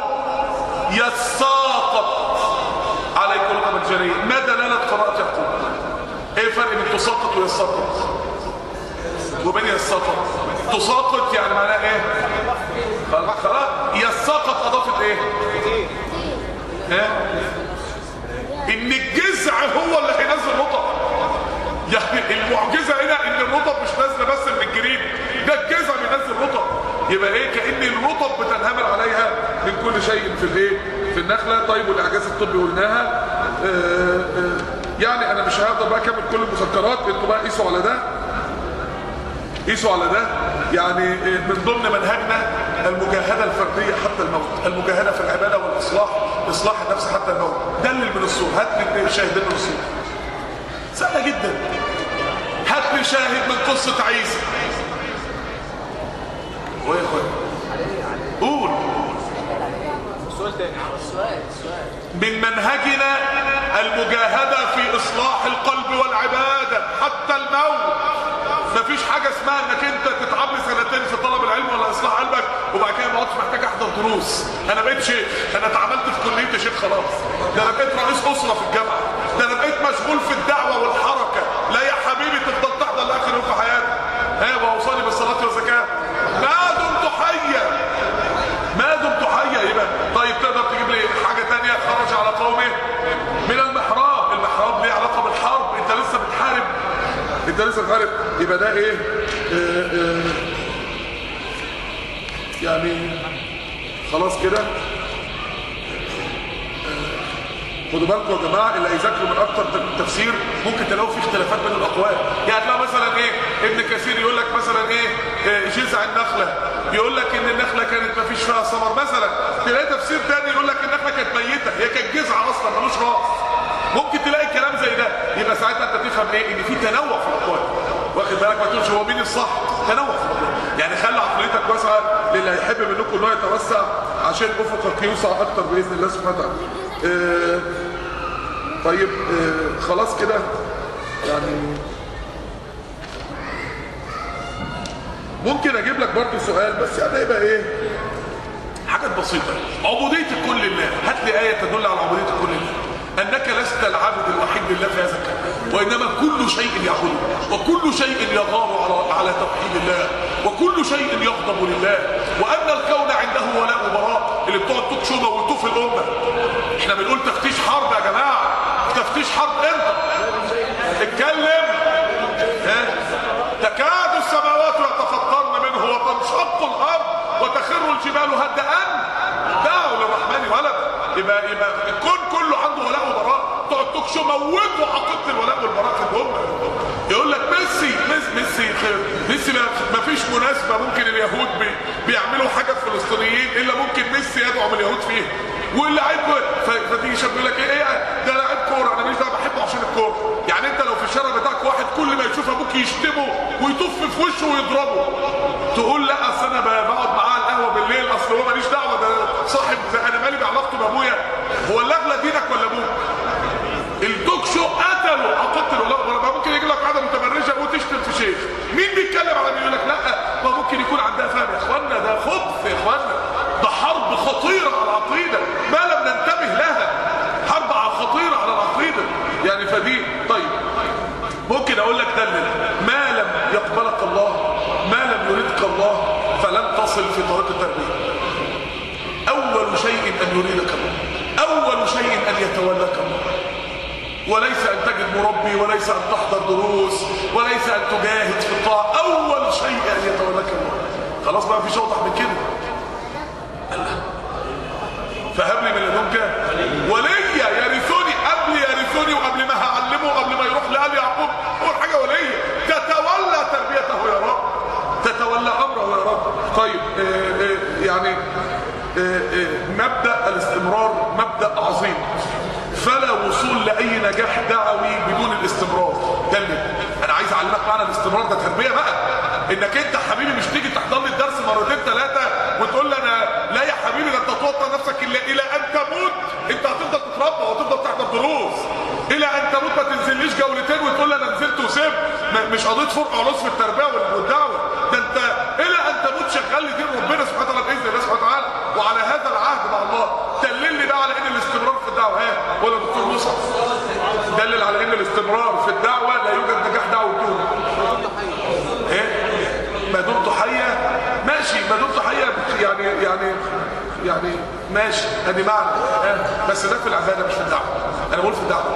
يساقط عليك رطبا جنيا ما دلاله قراءه يعقوب ايه الفرق بين تساقط ويساقط وبين يساقط تساقط يعني معناها ايه خلاص يساقط اضافت ايه ها ان الجذع هو اللي هينزل رطب يعني المعجزه هنا ان الرطب مش نازله بس من الجريد ده الجذع بينزل رطب يبقى ايه كان الرطب بتنهمر عليها من كل شيء في الايه في النخله طيب والاعجاز الطبي قلناها آه آه يعني انا مش هقدر بقى اكمل كل المذكرات انتوا بقى قيسوا على ده قيسوا على ده يعني من ضمن منهجنا المجاهدة الفردية حتى الموت المجاهدة في العبادة والإصلاح إصلاح النفس حتى الموت دلل من الصور هات لي اتنين شاهدين من الصور سهلة جدا هات لي شاهد من قصة عيسى ويا اخويا قول السؤال تاني السؤال السؤال من منهجنا المجاهدة في إصلاح القلب والعبادة حتى الموت مفيش حاجة اسمها انك انت تتعب لي سنتين في طلب العلم ولا اصلاح قلبك وبعد كده ما اقعدش محتاج احضر دروس انا بقيت شيخ انا اتعاملت في كلية شيخ خلاص ده انا بقيت رئيس اسرة في الجامعة ده انا بقيت مشغول في الدعوة والحركة لا يا حبيبي تفضل تحضر لاخر يوم في حياتك ها واوصاني بالصلاة والزكاة ما دمت حيا ما دمت حيا يبقى طيب تقدر تجيب لي حاجة تانية خرج على قومه من المحراب المحراب ليه علاقة بالحرب انت لسه بتحارب انت لسه بتحارب يبقى ده ايه آه آه يعني خلاص كده خدوا بالكم يا جماعه اللي هيذاكروا من اكتر تفسير ممكن تلاقوا فيه اختلافات بين الاقوال يعني تلاقوا مثلا ايه ابن كثير يقول لك مثلا ايه آه، جذع النخله يقول لك ان النخله كانت ما فيش فيها ثمر مثلا تلاقي تفسير تاني يقول لك النخله كانت ميته هي كانت جذع اصلا ملوش راس ممكن تلاقي كلام زي ده يبقى ساعتها انت تفهم ايه ان في تنوع في الاقوال واخد بالك ما تقولش هو مين الصح تنوع في الاقوال يعني خلي عقليتك واسعه للي هيحب منكم ان هو يتوسع عشان افقك يوسع اكتر باذن الله سبحانه وتعالى آه، طيب آه، خلاص كده يعني ممكن اجيب لك برضه سؤال بس يعني يبقى ايه حاجات بسيطة عبودية الكل لله هات لي آية تدل على عبودية الكل لله أنك لست العبد الوحيد لله في هذا الكون وإنما كل شيء يعبده وكل شيء يغار على على توحيد الله وكل شيء يغضب لله وأن الكون عنده ولاء وبراء اللي بتقعد تكشوا موتوه في الأمة احنا بنقول تفتيش حرب يا جماعة تفتيش حرب امتى اتكلم ها؟ تكاد السماوات يتفطرن منه وتنشق الارض وتخر الجبال هدا دعوا للرحمن ولد يبقى يبقى الكون كله عنده ولاء وبراء تقعد تكشف موتوا عقيده الولاء والبراء في الامه يقول لك ميسي ميسي ميسي خير ميسي ما ما فيش مناسبه ممكن اليهود بي بيعملوا حاجه في الفلسطينيين الا ممكن ميسي يدعم اليهود فيها واللعيب ف- فتيجي شاب يقول لك ايه ايه ده لاعب كوره انا ماليش دعوه بحبه عشان الكوره يعني انت لو في الشارع بتاعك واحد كل ما يشوف ابوك يشتمه ويطف في وشه ويضربه تقول لا اصل انا ب- بقعد معاه على القهوه بالليل اصل هو ماليش دعوه ده صاحب ده انا مالي بعلاقته بابويا هو اللي اغلى دينك ولا ابوك الدوك شو قتلوا قتلوا لا ما ممكن يجي لك قاعده متبرجه وتشتم في شيخ مين بيتكلم على مين يقول لك لا ما ممكن يكون عندها فهم يا اخوانا ده خبث يا اخوانا ده حرب خطيره على العقيده ما لم ننتبه لها حرب على خطيره على العقيده يعني فدي طيب ممكن اقول لك دلل ما لم يقبلك الله ما لم يريدك الله فلن تصل في طريق التربيه اول شيء ان يريدك الله اول شيء ان يتولاك الله وليس ان تجد مربي وليس ان تحضر دروس وليس ان تجاهد في الطاعه اول شيء ان يتولاك الله خلاص بقى مفيش اوضح من كده فهب لي من لدنك وليا يرثني قبل يرثني وقبل ما هعلمه وقبل ما يروح لآل يعقوب اول حاجه وليا تتولى تربيته يا رب تتولى امره يا رب طيب آه آه يعني آه آه مبدا الاستمرار مبدا عظيم فلا وصول لاي نجاح دعوي بدون الاستمرار دلل انا عايز اعلمك معنى الاستمرار ده تربيه بقى انك انت حبيبي مش تيجي تحضر لي الدرس مرتين ثلاثه وتقول لي انا لا يا حبيبي ده انت توطى نفسك الا الى ان تموت انت هتفضل تتربى وهتفضل تحضر دروس الى ان تموت ما تنزليش جولتين وتقول لي انا نزلت وسبت م- مش قضيه فرق علوص في التربيه وال- والدعوه ده انت الى ان تموت شغال لدين ربنا سبحانه وتعالى باذن الله سبحانه وتعالى وعلى هذا العهد مع الله دلل لي بقى على ان الاستمرار في الدعوه ها ولا دكتور مصعب دلل على ان الاستمرار في الدعوه لا يوجد نجاح دعوه بدونه ايه ما دمت حيا ماشي ما دمت حيا يعني يعني يعني ماشي ادي معنى آه، بس ده في العباده مش في الدعوه انا بقول في الدعوه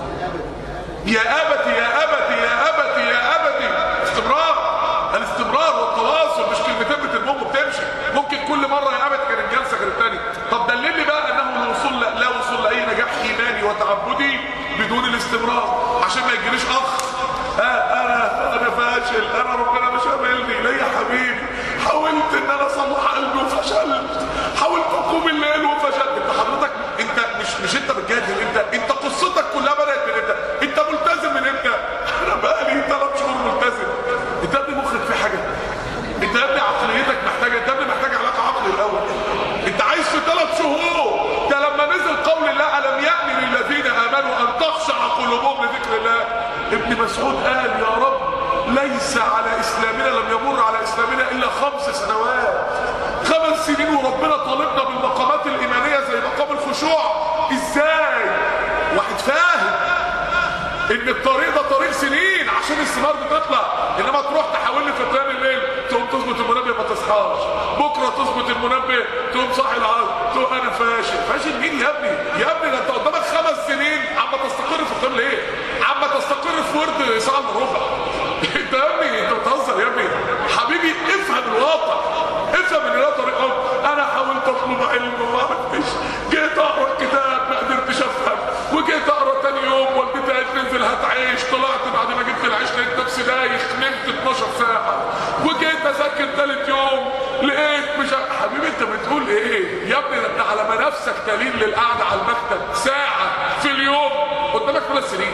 يا ابتي يا ابتي يا ابتي يا ابتي استمرار الاستمرار والتواصل مش كلمتين بتلمهم وبتمشي ممكن كل مره يا ابتي كانت جلسه غير الثانيه طب دلل لي بقى انه الوصول لا, لا وصول لاي نجاح ايماني وتعبدي بدون الاستمرار عشان ما يجيليش اخ آه انا انا فاشل انا ربنا مش قابلني ليه يا حبيبي حاولت ان انا اصلح قلبي وفشلت حاولت اقوم الليل وفشلت انت حضرتك انت مش مش انت بتجادل انت انت قصتك كلها بدات من امتى انت ملتزم من امتى انا بقالي ثلاث شهور ملتزم انت يا ابني مخك في حاجه انت يا ابني عقليتك محتاجه انت يا ابني محتاج علاقه عقلي الاول انت عايش في ثلاث شهور ده لما نزل قول الله الم يأن للذين امنوا ان تخشع قلوبهم لذكر الله ابن مسعود قال يا رب ليس على اسلامنا لم يمر على اسلامنا الا خمس سنوات خمس سنين وربنا طالبنا بالمقامات الايمانيه زي مقام الخشوع ازاي واحد فاهم ان الطريق ده طريق سنين عشان الثمار بتطلع انما تروح تحاول لي في قيام الليل تقوم تظبط المنبه ما تصحاش بكره تظبط المنبه تقوم صاحي العصر تقول انا فاشل فاشل مين يا ابني يا ابني ده انت قدامك خمس سنين عم تستقر في قيام ليه عم تستقر في ورد ساعه الا ربع انت يا ابني انت بتهزر يا ابني حبيبي افهم الواقع افهم ان ده طريق أمر. انا حاولت اطلب علم وما عرفتش جيت اقرا الكتاب ما قدرتش افهم وجيت اقرا تاني يوم والدتي قالت لي انزل هات عيش طلعت بعد ما جبت العيش لقيت نفسي دايخ نمت 12 ساعه وجيت اذاكر تالت يوم لقيت مش ع- حبيبي انت بتقول ايه يا ابني ده انت على ما نفسك تلين للقعده على المكتب ساعه في اليوم قدامك ثلاث سنين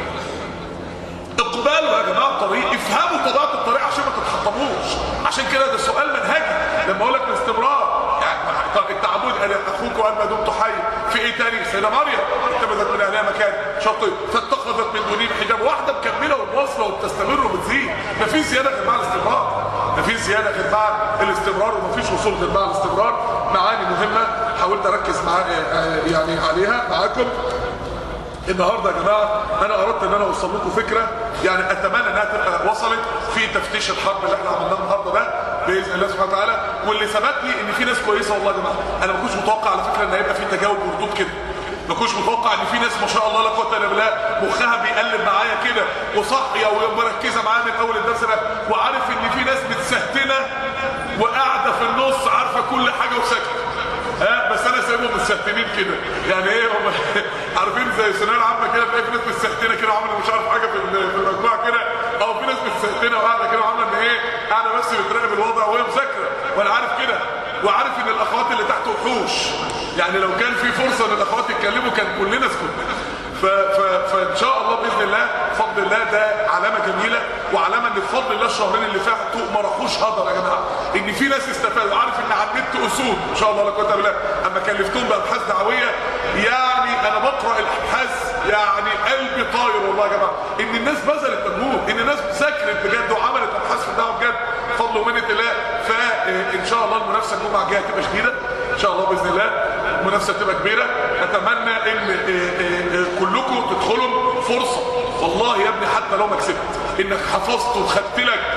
اقبلوا يا جماعه الطريق افهموا طبيعه الطريق عشان ما تتحطموش عشان كده ده سؤال منهجي لما اقول لك الاستمرار يعني طب التعبد قال اخوك وقال ما دمت حي في ايه تاني سيدة مريم اتخذت من اهلها مكان شاطئ فاتخذت من دونهم حجاب واحده مكمله ومواصله وبتستمر وبتزيد مفيش زياده غير مع الاستمرار مفيش زياده غير مع الاستمرار ومفيش وصول غير مع الاستمرار معاني مهمه حاولت اركز مع يعني عليها معاكم النهارده يا جماعه انا اردت ان انا اوصل لكم فكره يعني اتمنى انها تبقى وصلت في تفتيش الحرب اللي احنا عملناه النهارده ده باذن الله سبحانه وتعالى واللي ثبت لي ان في ناس كويسه والله يا جماعه انا ما كنتش متوقع على فكره ان هيبقى في تجاوب وردود كده ما كنتش متوقع ان في ناس ما شاء الله لا قوه الا بالله مخها بيقلب معايا كده وصاحيه ومركزه معايا من اول الدرس ده وعارف ان في ناس متسهتنه وقاعده في النص عارفه كل حاجه وساكته ها بس انا سايبهم متسهتنين كده يعني ايه هم عارفين زي ثانويه العامه كده تلاقي في ناس مستهتنه كده عامله مش عارف حاجه في ال- في المجموعه كده او في ناس مستهتنه وقاعده كده وعامله ان ايه قاعده بس بتراقب الوضع وهي مذاكره وانا عارف كده وعارف ان الاخوات اللي تحت وحوش يعني لو كان في فرصه ان الاخوات يتكلموا كان كلنا سكتنا ف... ف... فان شاء الله باذن الله بفضل الله ده علامه جميله وعلامه ان بفضل الله الشهرين اللي فاتوا ما راحوش هدر يا جماعه ان في ناس استفادوا عارف ان على النت اسود ان شاء الله لا قوه الا بالله اما كلفتهم بابحاث دعويه يعني انا بقرا الابحاث يعني قلبي طاير والله يا جماعه ان الناس بذلت مجهود ان الناس ذاكرت بجد وعملت ابحاث في الدعوه بجد بفضل ومنه الله فان شاء الله المنافسه الجمعه الجايه هتبقى شديده ان شاء الله باذن الله المنافسه تبقى كبيره اتمنى ان آه، آه، آه، كلكم تدخلوا فرصه والله يا ابني حتى لو ما كسبت انك حفظت وخدت لك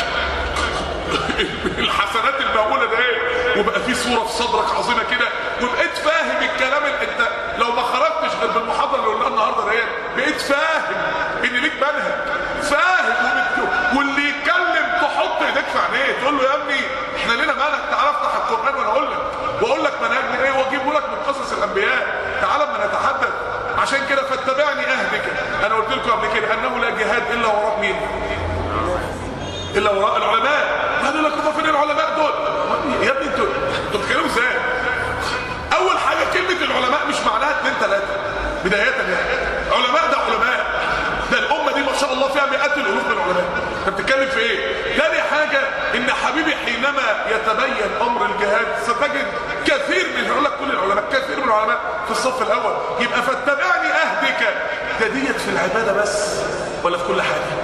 الحسنات المهوله ده ايه وبقى في صوره في صدرك عظيمه كده وبقيت فاهم الكلام اللي انت لو ما خرجتش غير بالمحاضره اللي قلناها النهارده ديت بقيت فاهم ان ليك منهج فاهم وبت... واللي يتكلم تحط ايديك في عينيه تقول له يا ابني احنا لينا منهج تعالى افتح القران وانا اقول لك واقول لك منهجنا ايه واجيبه لك من قصص الانبياء تعالى اما نتحدث عشان كده فاتبعني اهدك انا قلت لكم قبل كده انه لا جهاد الا وراء مين الا وراء العلماء قالوا لك هم فين العلماء دول يا ابني انتوا انتوا بتتكلموا ازاي اول حاجه كلمه العلماء مش معناها اتنين تلاته بدايه يعني علماء ده علماء ده الامه دي ما شاء الله فيها مئات الالوف من العلماء انت بتتكلم في ايه تاني حاجه ان حبيبي حينما يتبين امر الجهاد ستجد كثير من هقول لك كل العلماء كثير من العلماء في الصف الاول يبقى فاتبعني اهدك ده ديت في العباده بس ولا في كل حاجه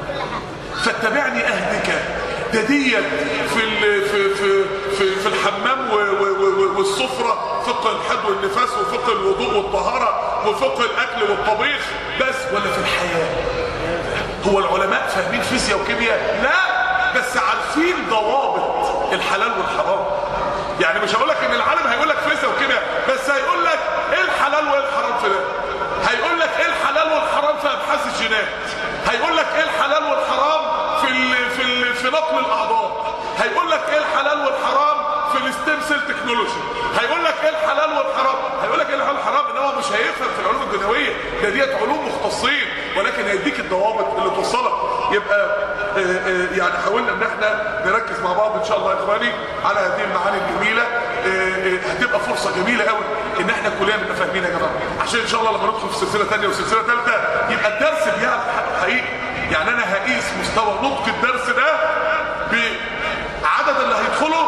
فاتبعني اهدك ده ديت في ال- في في في, في الحمام و- و- و- والسفره فقه الحد والنفاس وفقه الوضوء والطهاره وفقه الاكل والطبيخ بس ولا في الحياه هو العلماء فاهمين فيزياء وكيمياء لا بس عارفين ضوابط الحلال والحرام يعني مش هقول لك ان العالم هيقول لك فيزياء وكيمياء بس هيقول لك ايه الحلال وايه الحرام في ده هيقول لك ايه الحلال والحرام في ابحاث الجينات هيقول لك ايه الحلال والحرام في ال في ال في نقل الاعضاء هيقول لك ايه الحلال والحرام في الستيم سيل تكنولوجي هيقول لك ايه الحلال والحرام هيقول لك ايه الحلال والحرام ان هو مش هيفهم في العلوم الدنيويه ده ديت علوم مختصين ولكن هيديك الضوابط اللي توصلك يبقى آه، آه، يعني حاولنا ان احنا نركز مع بعض ان شاء الله يا اخواني على هذه المعاني الجميله آه، آه، هتبقى فرصه جميله قوي ان احنا كلنا نبقى فاهمين يا جماعه عشان ان شاء الله لما ندخل في سلسله ثانيه وسلسله ثالثه يبقى الدرس بيعرف حقيقي يعني انا هقيس مستوى نطق الدرس ده بعدد اللي هيدخلوا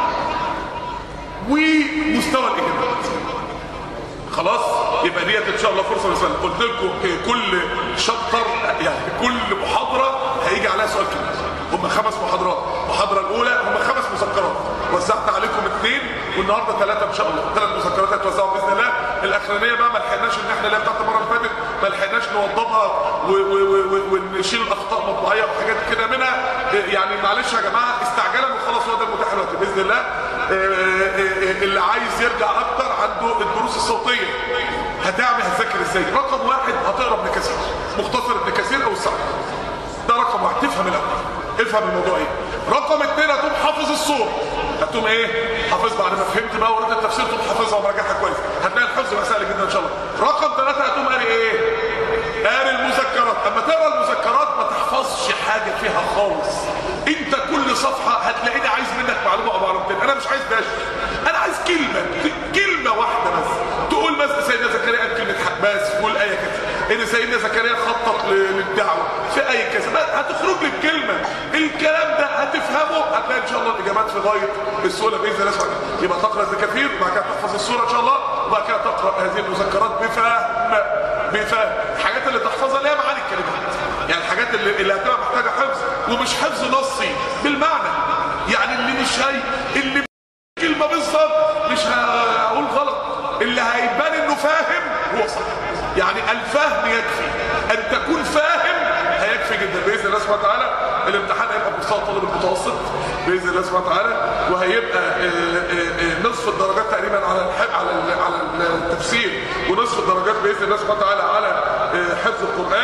ومستوى الاجابات خلاص يبقى ديت ان شاء الله فرصه مثلا قلت لكم إيه، كل شابتر يعني كل محاضره هيجي عليها سؤال كبير هم خمس محاضرات المحاضره الاولى هم خمس مذكرات وزعت عليكم اثنين والنهارده ثلاثه ان شاء الله ثلاث مذكرات هتوزعوا باذن الله الاخرانيه بقى ما لحقناش ان احنا اللي هي بتاعت المره اللي فاتت ما لحقناش نوضبها و- و- و- و- ونشيل الاخطاء المطبعيه وحاجات كده منها إيه، يعني معلش يا جماعه استعجالا وخلاص هو ده المتاح دلوقتي باذن الله إيه، إيه، إيه، اللي عايز يرجع اكتر عنده الدروس الصوتيه هتعمل هتذاكر ازاي رقم واحد هتقرا ابن كثير مختصر ابن كثير او السعد ده رقم واحد تفهم الاول افهم الموضوع ايه رقم اثنين هتقوم حافظ الصور هتقوم ايه حافظ بعد ما فهمت بقى ورد التفسير تقوم حافظها ومراجعها كويس هتلاقي الحفظ بقى سهل جدا ان شاء الله رقم ثلاثة هتقوم قاري ايه قاري المذكرات اما تقرا المذكرات ما تحفظش حاجه فيها خالص انت كل صفحه هتلاقيني عايز منك معلومه او معلومتين انا مش عايز داش انا عايز كلمه كلمه واحده بس تقول مثلا سيدنا زكريا قال كلمه حق بس قول ايه كده ان سيدنا زكريا خطط ل- للدعوه في اي كذا بس هتخرج لي بكلمه الكلام ده هتفهمه هتلاقي ان شاء الله الاجابات في غايه السهوله باذن الله سبحانه يبقى تقرا ابن كثير وبعد كده تحفظ السوره ان شاء الله وبعد كده تقرا هذه المذكرات بفهم بفهم الحاجات اللي تحفظها اللي هي معاني الكلمات يعني الحاجات اللي, اللي هتبقى محتاجه حفظ ومش حفظ نصي بالمعنى يعني اللي مش هي اللي كلمه بالظبط مش هقول غلط اللي هيبان انه فاهم هو صح يعني الفهم يكفي ان تكون فاهم هيكفي جدا باذن الله سبحانه وتعالى الامتحان هيبقى بمستوى الطالب المتوسط باذن الله سبحانه وتعالى وهيبقى آه، آه، آه، نصف الدرجات تقريبا على الح- على ال- على التفسير ونصف الدرجات باذن الله سبحانه وتعالى على آه، حفظ القران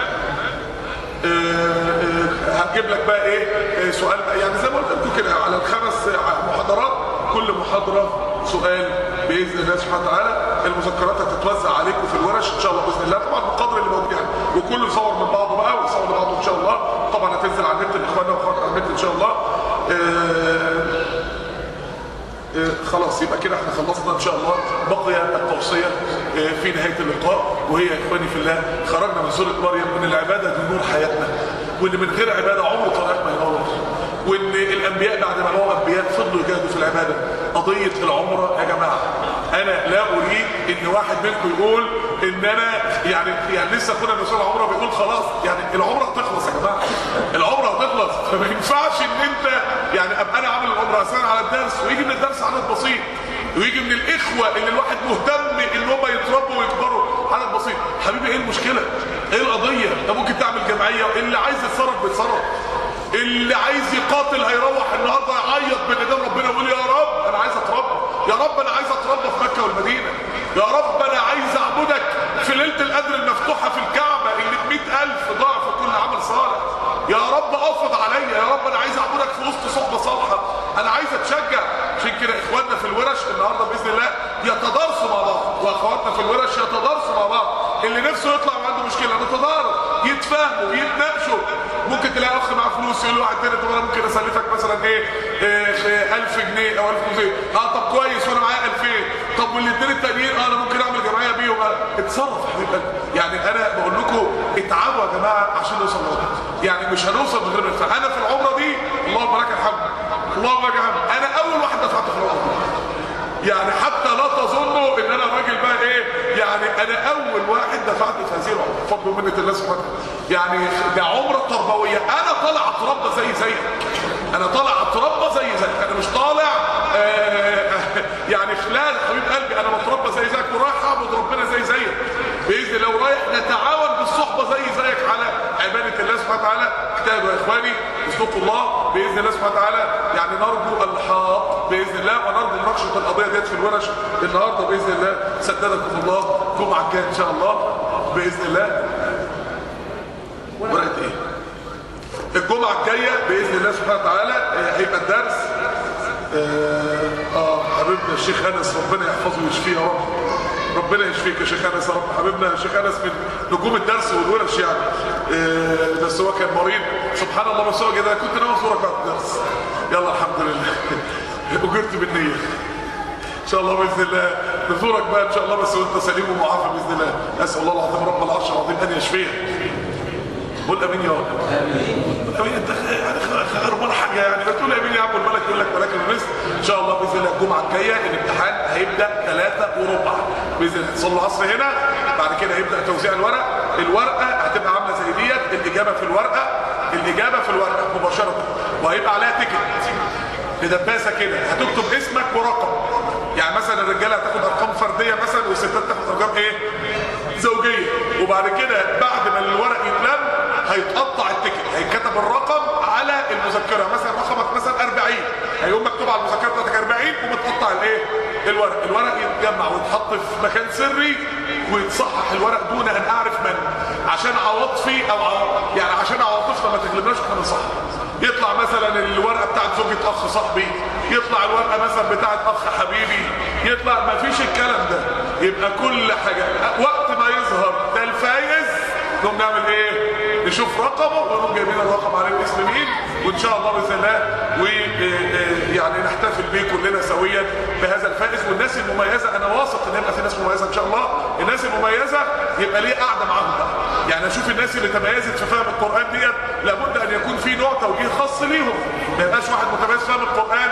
آه، آه، هجيب لك بقى ايه آه، سؤال بقى يعني زي ما قلت لكم كده على الخمس محاضرات كل محاضره سؤال باذن الله سبحانه وتعالى المذكرات هتتوزع عليكم في الورش ان شاء الله باذن الله طبعا بقدر اللي موجود يعني وكله يصور من بعضه بقى ويصور لبعضه ان شاء الله طبعا هتنزل على النت لاخواننا واخواتنا على النت ان شاء الله آه، آه، خلاص يبقى كده احنا خلصنا ان شاء الله بقي التوصيه آه، في نهايه اللقاء وهي يا اخواني في الله خرجنا من سوره مريم من العباده دي نور حياتنا وان من غير عباده عمر طريق ما ينور وان الانبياء بعد ما بقوا انبياء فضلوا يجاهدوا في العباده قضيه العمره يا جماعه انا لا اريد ان واحد منكم يقول ان انا يعني يعني لسه اخونا مسؤول العمره بيقول خلاص يعني العمره هتخلص يا جماعه العمره هتخلص فما ينفعش ان انت يعني ابقى انا عامل العمره اساسا على الدرس ويجي من الدرس عدد بسيط ويجي من الاخوه اللي الواحد مهتم ان هم يتربوا ويكبروا عدد بسيط حبيبي ايه المشكله ايه القضيه انت ممكن تعمل جمعيه اللي عايز يتصرف بيتصرف اللي عايز يقاتل هيروح النهارده يعيط بين ايدين ربنا ويقول يا رب انا عايز اتربى يا رب انا عايز اتربى في مكه والمدينه يا رب انا عايز اعبدك في ليله القدر المفتوحه في الكعبه اللي ب 100000 ضعف كل عمل صالح يا رب افض عليا يا رب انا عايز اعبدك في وسط صحبه صالحه انا عايز اتشجع عشان كده اخواننا في الورش النهارده باذن الله يتدارسوا مع بعض واخواتنا في الورش يتدارسوا مع بعض اللي نفسه يطلع وعنده مشكله نتدارس يتفاهموا يتناقشوا ممكن تلاقي اخ معاه فلوس يقول له واحد تاني طب انا ممكن اسلفك مثلا ايه, إيه 1000 جنيه او 1200 اه طب كويس وانا معايا 2000 طب والاثنين التانيين اه انا ممكن اعمل جمعيه بيهم آه. اتصرف يا حبيب قلبي يعني انا بقول لكم اتعبوا يا جماعه عشان نوصل لوطن يعني مش هنوصل من غير ما ندفع انا في العمره دي اللهم لك الحمد اللهم لك الحمد انا اول واحد دفعت في العمره يعني حتى لا تظنوا ان انا راجل بقى ايه يعني انا اول واحد دفعت في هذه العمره بفضل ومنه الله سبحانه وتعالى يعني ده عمره تربويه انا طالع اتربى زي زيك انا طالع اتربى زي زيك انا مش طالع آه يعني خلال حبيب قلبي انا بتربى زي زيك ورايح اعبد ربنا زي زيك باذن الله ورايح نتعاون بالصحبه زي زيك على عباده الله سبحانه وتعالى اجتهدوا يا اخواني اصدقوا الله باذن الله سبحانه وتعالى يعني نرجو الحاق باذن الله ونرجو مناقشه القضيه ديت في الورش النهارده باذن الله سددكم الله الجمعه الجايه ان شاء الله باذن الله ورقه ايه الجمعه الجايه باذن الله سبحانه وتعالى آه، هيبقى الدرس اه, آه حبيبنا الشيخ انس ربنا يحفظه ويشفيه يا رب ربنا يشفيك يا شيخ انس يا رب حبيبنا الشيخ انس من نجوم الدرس والورش يعني آه بس هو كان مريض سبحان الله بس هو كده كنت ناوي ازورك بعد الدرس يلا الحمد لله اجرت بالنيه ان شاء الله باذن الله نزورك بقى ان شاء الله بس وانت سليم ومعافى باذن الله اسال الله العظيم رب العرش العظيم ان يشفيك قول امين يا رب امين امين انت يعني خربان حاجه يعني بتقول امين يا عم الملك يقول لك ملك الرزق ان شاء الله باذن الله الجمعه الجايه الامتحان هيبدا 3 وربع باذن الله صلوا العصر هنا بعد كده هيبدا توزيع الورق الورقه هتبقى عامله زي ديت الاجابه في الورقه الاجابه في الورقه مباشره وهيبقى عليها تيكت بدباسه كده هتكتب اسمك ورقم يعني مثلا الرجاله هتاخد ارقام فرديه مثلا والستات تاخد ارقام ايه زوجيه وبعد كده بعد ما الورق يتلم هيتقطع التيكت هيتكتب الرقم على المذكره مثلا رقمك مثلا 40 هيقوم مكتوب على المذكره بتاعتك 40 ومتقطع الايه الورق الورق يتجمع ويتحط في مكان سري ويتصحح الورق دون ان اعرف من عشان عواطفي او عو... يعني عشان عواطفنا ما تغلبناش احنا بنصحح يطلع مثلا الورقه بتاعت زوجة اخ صاحبي يطلع الورقه مثلا بتاعت اخ حبيبي يطلع ما فيش الكلام ده يبقى كل حاجه وقت ما يظهر ده الفايز نقوم نعمل ايه نشوف رقمه ونقوم جايبين الرقم عليه باسم مين وان شاء الله باذن الله ويعني نحتفل بيه كلنا سويا بهذا الفائز والناس المميزه انا واثق ان يبقى في ناس مميزه ان شاء الله الناس المميزه يبقى ليه قاعده معاهم بقى يعني اشوف الناس اللي تميزت في فهم القران ديت لابد ان يكون في نوع توجيه خاص ليهم ما يبقاش واحد متميز في فهم القران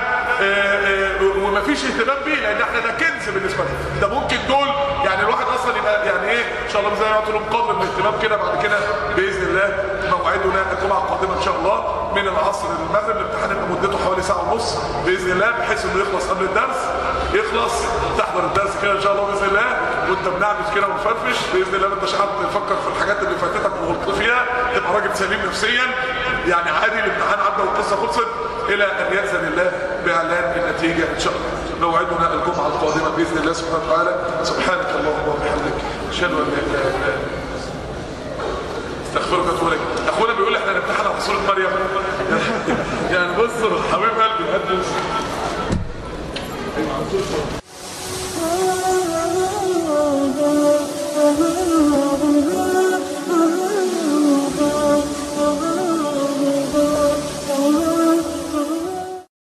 ومفيش اهتمام بيه لان احنا ده كنز بالنسبه لنا ده ممكن دول يعني الواحد اصلا يبقى يعني ايه ان شاء الله زي ما يعطوا لهم قدر من الاهتمام كده بعد كده باذن الله موعدنا الجمعه القادمه ان شاء الله من العصر للمغرب الامتحان يبقى مدته حوالي ساعه ونص باذن الله بحيث انه يخلص قبل الدرس يخلص تحضر الدرس كده ان شاء الله باذن الله وانت بنعمل كده ونفرفش باذن الله ما انتش قاعد تفكر في الحاجات اللي فاتتك وغلطت فيها تبقى راجل سليم نفسيا يعني عادي الامتحان عدى والقصه خلصت الى ان ياذن الله باعلان النتيجه ان شاء الله موعدنا الجمعه القادمه باذن الله سبحانه وتعالى سبحانك اللهم وبحمدك اشهد ان لا اله الا انت استغفرك واتوب اليك اخونا بيقول احنا هنمتحن على سوره مريم يعني بصوا حبيب قلبي